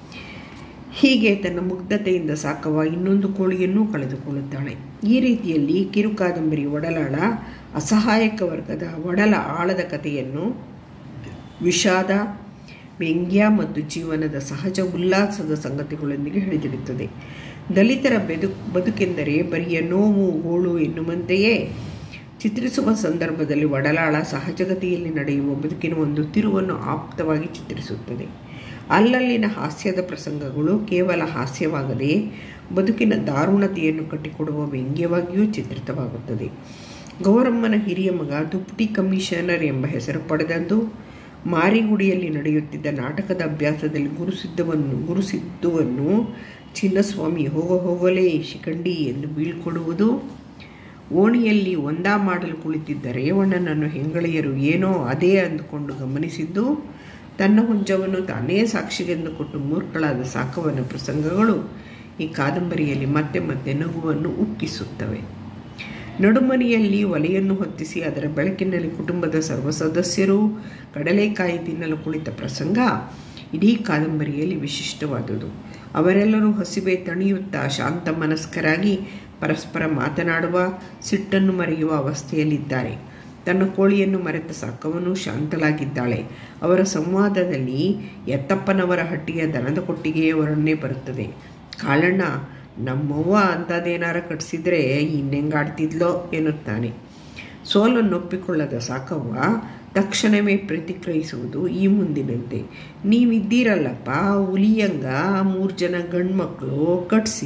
ಹೀಗೆ ತನ್ನ ಮುಗ್ಧತೆಯಿಂದ ಸಾಕವ ಇನ್ನೊಂದು ಕೋಳಿಯನ್ನೂ ಕಳೆದುಕೊಳ್ಳುತ್ತಾಳೆ ಈ ರೀತಿಯಲ್ಲಿ ಕಿರುಕಾದಂಬರಿ ಒಡಲಾಳ ಅಸಹಾಯಕ ವರ್ಗದ ಒಡಲ ಆಳದ ಕಥೆಯನ್ನು ವಿಷಾದ ವ್ಯಂಗ್ಯ ಮತ್ತು ಜೀವನದ ಸಹಜ ಉಲ್ಲಾಸದ ಸಂಗತಿಗಳೊಂದಿಗೆ ಹಿಡಿದಿಡುತ್ತದೆ ದಲಿತರ ಬೆದು ಬದುಕೆಂದರೆ ಬರಿಯ ನೋವು ಗೋಳು ಎನ್ನುವಂತೆಯೇ ಚಿತ್ರಿಸುವ ಸಂದರ್ಭದಲ್ಲಿ ಒಡಲಾಳ ಸಹಜಗತಿಯಲ್ಲಿ ನಡೆಯುವ ಬದುಕಿನ ಒಂದು ತಿರುವನ್ನು ಆಪ್ತವಾಗಿ ಚಿತ್ರಿಸುತ್ತದೆ ಅಲ್ಲಲ್ಲಿನ ಹಾಸ್ಯದ ಪ್ರಸಂಗಗಳು ಕೇವಲ ಹಾಸ್ಯವಾಗದೆ ಬದುಕಿನ ದಾರುಣತೆಯನ್ನು ಕಟ್ಟಿಕೊಡುವ ವ್ಯಂಗ್ಯವಾಗಿಯೂ ಚಿತ್ರಿತವಾಗುತ್ತದೆ ಗೌರಮ್ಮನ ಹಿರಿಯ ಮಗ ದುಪ್ಟಿ ಕಮಿಷನರ್ ಎಂಬ ಹೆಸರು ಪಡೆದಂದು ಮಾರಿಗುಡಿಯಲ್ಲಿ ನಡೆಯುತ್ತಿದ್ದ ನಾಟಕದ ಅಭ್ಯಾಸದಲ್ಲಿ ಗುರುಸಿದ್ದವನ್ನು ಗುರುಸಿದ್ದುವನ್ನು ಚಿನ್ನಸ್ವಾಮಿ ಹೋಗ ಹೋಗಲೇ ಶಿಖಂಡಿ ಎಂದು ಬೀಳ್ಕೊಡುವುದು ಓಣಿಯಲ್ಲಿ ಒಂದಾ ಮಾಡಲು ಕುಳಿತಿದ್ದ ರೇವಣ್ಣನನ್ನು ಹೆಂಗಳೆಯರು ಏನೋ ಅದೇ ಅಂದುಕೊಂಡು ಗಮನಿಸಿದ್ದು ತನ್ನ ಹುಂಜವನ್ನು ತಾನೇ ಸಾಕ್ಷಿಗೆಂದು ಕೊಟ್ಟು ಮೂರ್ಖಳಾದ ಸಾಕವನ ಪ್ರಸಂಗಗಳು ಈ ಕಾದಂಬರಿಯಲ್ಲಿ ಮತ್ತೆ ಮತ್ತೆ ನಗುವನ್ನು ಉಕ್ಕಿಸುತ್ತವೆ ನಡುಮನೆಯಲ್ಲಿ ಒಲೆಯನ್ನು ಹೊತ್ತಿಸಿ ಅದರ ಬೆಳಕಿನಲ್ಲಿ ಕುಟುಂಬದ ಸರ್ವ ಸದಸ್ಯರು ಕಡಲೆಕಾಯಿ ತಿನ್ನಲು ಕುಳಿತ ಪ್ರಸಂಗ ಇಡೀ ಕಾದಂಬರಿಯಲ್ಲಿ ವಿಶಿಷ್ಟವಾದುದು ಅವರೆಲ್ಲರೂ ಹಸಿವೆ ತಣಿಯುತ್ತಾ ಶಾಂತ ಮನಸ್ಕರಾಗಿ ಪರಸ್ಪರ ಮಾತನಾಡುವ ಸಿಟ್ಟನ್ನು ಮರೆಯುವ ಅವಸ್ಥೆಯಲ್ಲಿದ್ದಾರೆ ತನ್ನ ಕೋಳಿಯನ್ನು ಮರೆತ ಸಾಕವನು ಶಾಂತಲಾಗಿದ್ದಾಳೆ ಅವರ ಸಂವಾದದಲ್ಲಿ ಎತ್ತಪ್ಪನವರ ಹಟ್ಟಿಯ ದನದ ಕೊಟ್ಟಿಗೆಯವರನ್ನೇ ಬರುತ್ತದೆ ಕಾಳಣ್ಣ ನಮ್ಮವ್ವ ಅಂಥದ್ದೇನಾರ ಕಟ್ಸಿದ್ರೆ ಇನ್ನೆಂಗಾಡ್ತಿದ್ಲೋ ಎನ್ನುತ್ತಾನೆ ಸೋಲನ್ನೊಪ್ಪಿಕೊಳ್ಳದ ಸಾಕವ್ವ ತಕ್ಷಣವೇ ಪ್ರತಿಕ್ರಿಯಿಸುವುದು ಈ ಮುಂದಿನಂತೆ ನೀವಿದ್ದೀರಲ್ಲಪ್ಪ ಹುಲಿಯಂಗ ಮೂರು ಜನ ಗಂಡ್ಮಕ್ಳು ಕಟ್ಸಿ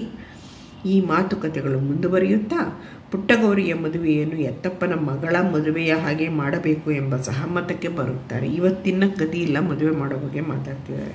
ಈ ಮಾತುಕತೆಗಳು ಮುಂದುವರಿಯುತ್ತಾ ಪುಟ್ಟಗೌರಿಯ ಮದುವೆಯನ್ನು ಎತ್ತಪ್ಪನ ಮಗಳ ಮದುವೆಯ ಹಾಗೆ ಮಾಡಬೇಕು ಎಂಬ ಸಹಮತಕ್ಕೆ ಬರುತ್ತಾರೆ ಇವತ್ತಿನ ಗತಿಯಿಲ್ಲ ಮದುವೆ ಮಾಡೋ ಬಗ್ಗೆ ಮಾತಾಡ್ತಿದ್ದಾರೆ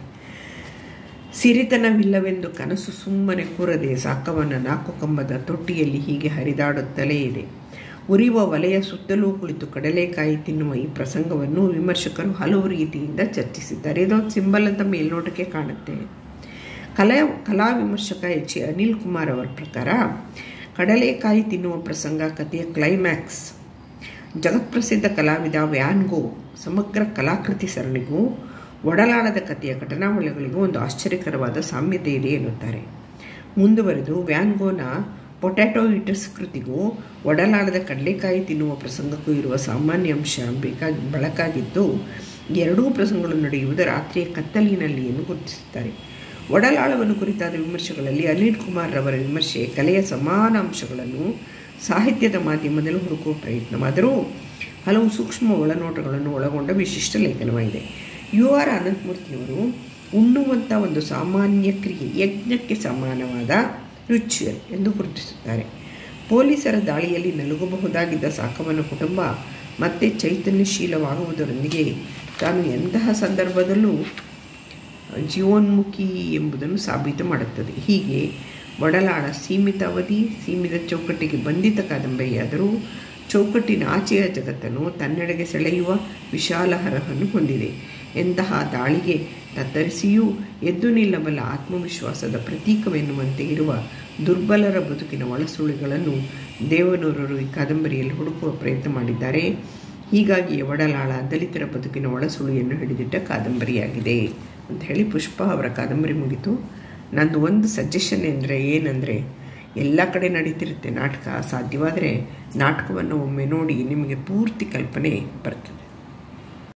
ಸಿರಿತನವಿಲ್ಲವೆಂದು ಕನಸು ಸುಮ್ಮನೆ ಕೂರದೆ ಸಾಕವನ ನಾಲ್ಕು ಕಂಬದ ತೊಟ್ಟಿಯಲ್ಲಿ ಹೀಗೆ ಹರಿದಾಡುತ್ತಲೇ ಇದೆ ಉರಿಯುವ ವಲೆಯ ಸುತ್ತಲೂ ಕುಳಿತು ಕಡಲೆಕಾಯಿ ತಿನ್ನುವ ಈ ಪ್ರಸಂಗವನ್ನು ವಿಮರ್ಶಕರು ಹಲವು ರೀತಿಯಿಂದ ಚರ್ಚಿಸಿದ್ದಾರೆ ಇದೊಂದು ಸಿಂಬಲ್ ಅಂತ ಮೇಲ್ನೋಟಕ್ಕೆ ಕಾಣುತ್ತೆ ಕಲಾ ಕಲಾ ವಿಮರ್ಶಕ ಎಚ್ ಎ ಅನಿಲ್ ಕುಮಾರ್ ಅವರ ಪ್ರಕಾರ ಕಡಲೆಕಾಯಿ ತಿನ್ನುವ ಪ್ರಸಂಗ ಕಥೆಯ ಕ್ಲೈಮ್ಯಾಕ್ಸ್ ಜಗತ್ಪ್ರಸಿದ್ಧ ಕಲಾವಿದ ವ್ಯಾನ್ಗೋ ಸಮಗ್ರ ಕಲಾಕೃತಿ ಸರಣಿಗೂ ಒಡಲಾಳದ ಕಥೆಯ ಘಟನಾವಳಿಗಳಿಗೂ ಒಂದು ಆಶ್ಚರ್ಯಕರವಾದ ಸಾಮ್ಯತೆ ಇದೆ ಎನ್ನುತ್ತಾರೆ ಮುಂದುವರೆದು ವ್ಯಾನ್ಗೋನ ಪೊಟ್ಯಾಟೊ ಈಟರ್ಸ್ ಕೃತಿಗೂ ಒಡಲಾಳದ ಕಡಲೆಕಾಯಿ ತಿನ್ನುವ ಪ್ರಸಂಗಕ್ಕೂ ಇರುವ ಸಾಮಾನ್ಯ ಅಂಶ ಬೇಕಾಗಿ ಬೆಳಕಾಗಿದ್ದು ಎರಡೂ ಪ್ರಸಂಗಗಳು ನಡೆಯುವುದು ರಾತ್ರಿಯ ಕತ್ತಲಿನಲ್ಲಿ ಎಂದು ಗುರುತಿಸುತ್ತಾರೆ ಒಡಲಾಳವನ್ನು ಕುರಿತಾದ ವಿಮರ್ಶೆಗಳಲ್ಲಿ ಅನಿಲ್ ಕುಮಾರ್ ರವರ ವಿಮರ್ಶೆ ಕಲೆಯ ಸಮಾನ ಅಂಶಗಳನ್ನು ಸಾಹಿತ್ಯದ ಮಾಧ್ಯಮದಲ್ಲಿ ಹುಡುಕುವ ಪ್ರಯತ್ನವಾದರೂ ಹಲವು ಸೂಕ್ಷ್ಮ ಒಳನೋಟಗಳನ್ನು ಒಳಗೊಂಡ ವಿಶಿಷ್ಟ ಲೇಖನವಾಗಿದೆ ಯು ಆರ್ ಅನಂತಮೂರ್ತಿಯವರು ಉಣ್ಣುವಂಥ ಒಂದು ಸಾಮಾನ್ಯ ಕ್ರಿಯೆ ಯಜ್ಞಕ್ಕೆ ಸಮಾನವಾದ ರಿಚುವಲ್ ಎಂದು ಗುರುತಿಸುತ್ತಾರೆ ಪೊಲೀಸರ ದಾಳಿಯಲ್ಲಿ ನಲುಗಬಹುದಾಗಿದ್ದ ಸಾಕವನ ಕುಟುಂಬ ಮತ್ತೆ ಚೈತನ್ಯಶೀಲವಾಗುವುದರೊಂದಿಗೆ ತಾನು ಎಂತಹ ಸಂದರ್ಭದಲ್ಲೂ ಜೀವೋನ್ಮುಖಿ ಎಂಬುದನ್ನು ಸಾಬೀತು ಮಾಡುತ್ತದೆ ಹೀಗೆ ಒಡಲಾಳ ಸೀಮಿತ ಅವಧಿ ಸೀಮಿತ ಚೌಕಟ್ಟಿಗೆ ಬಂಧಿತ ಕಾದಂಬರಿಯಾದರೂ ಚೌಕಟ್ಟಿನ ಆಚೆಯ ಜಗತ್ತನ್ನು ತನ್ನೆಡೆಗೆ ಸೆಳೆಯುವ ವಿಶಾಲ ಹರಹನ್ನು ಹೊಂದಿದೆ ಎಂತಹ ದಾಳಿಗೆ ತತ್ತರಿಸಿಯೂ ಎದ್ದು ನಿಲ್ಲಬಲ್ಲ ಆತ್ಮವಿಶ್ವಾಸದ ಪ್ರತೀಕವೆನ್ನುವಂತೆ ಇರುವ ದುರ್ಬಲರ ಬದುಕಿನ ಒಳಸುಳಿಗಳನ್ನು ದೇವನೂರರು ಈ ಕಾದಂಬರಿಯಲ್ಲಿ ಹುಡುಕುವ ಪ್ರಯತ್ನ ಮಾಡಿದ್ದಾರೆ ಹೀಗಾಗಿ ಒಡಲಾಳ ದಲಿತರ ಬದುಕಿನ ಒಳಸುಳಿಯನ್ನು ಹಿಡಿದಿಟ್ಟ ಕಾದಂಬರಿಯಾಗಿದೆ ಅಂತ ಹೇಳಿ ಪುಷ್ಪ ಅವರ ಕಾದಂಬರಿ ಮುಗಿತು ನಂದು ಒಂದು ಸಜೆಷನ್ ಅಂದರೆ ಏನಂದರೆ ಎಲ್ಲ ಕಡೆ ನಡೀತಿರುತ್ತೆ ನಾಟಕ ಸಾಧ್ಯವಾದರೆ ನಾಟಕವನ್ನು ಒಮ್ಮೆ ನೋಡಿ ನಿಮಗೆ ಪೂರ್ತಿ ಕಲ್ಪನೆ ಬರ್ತದೆ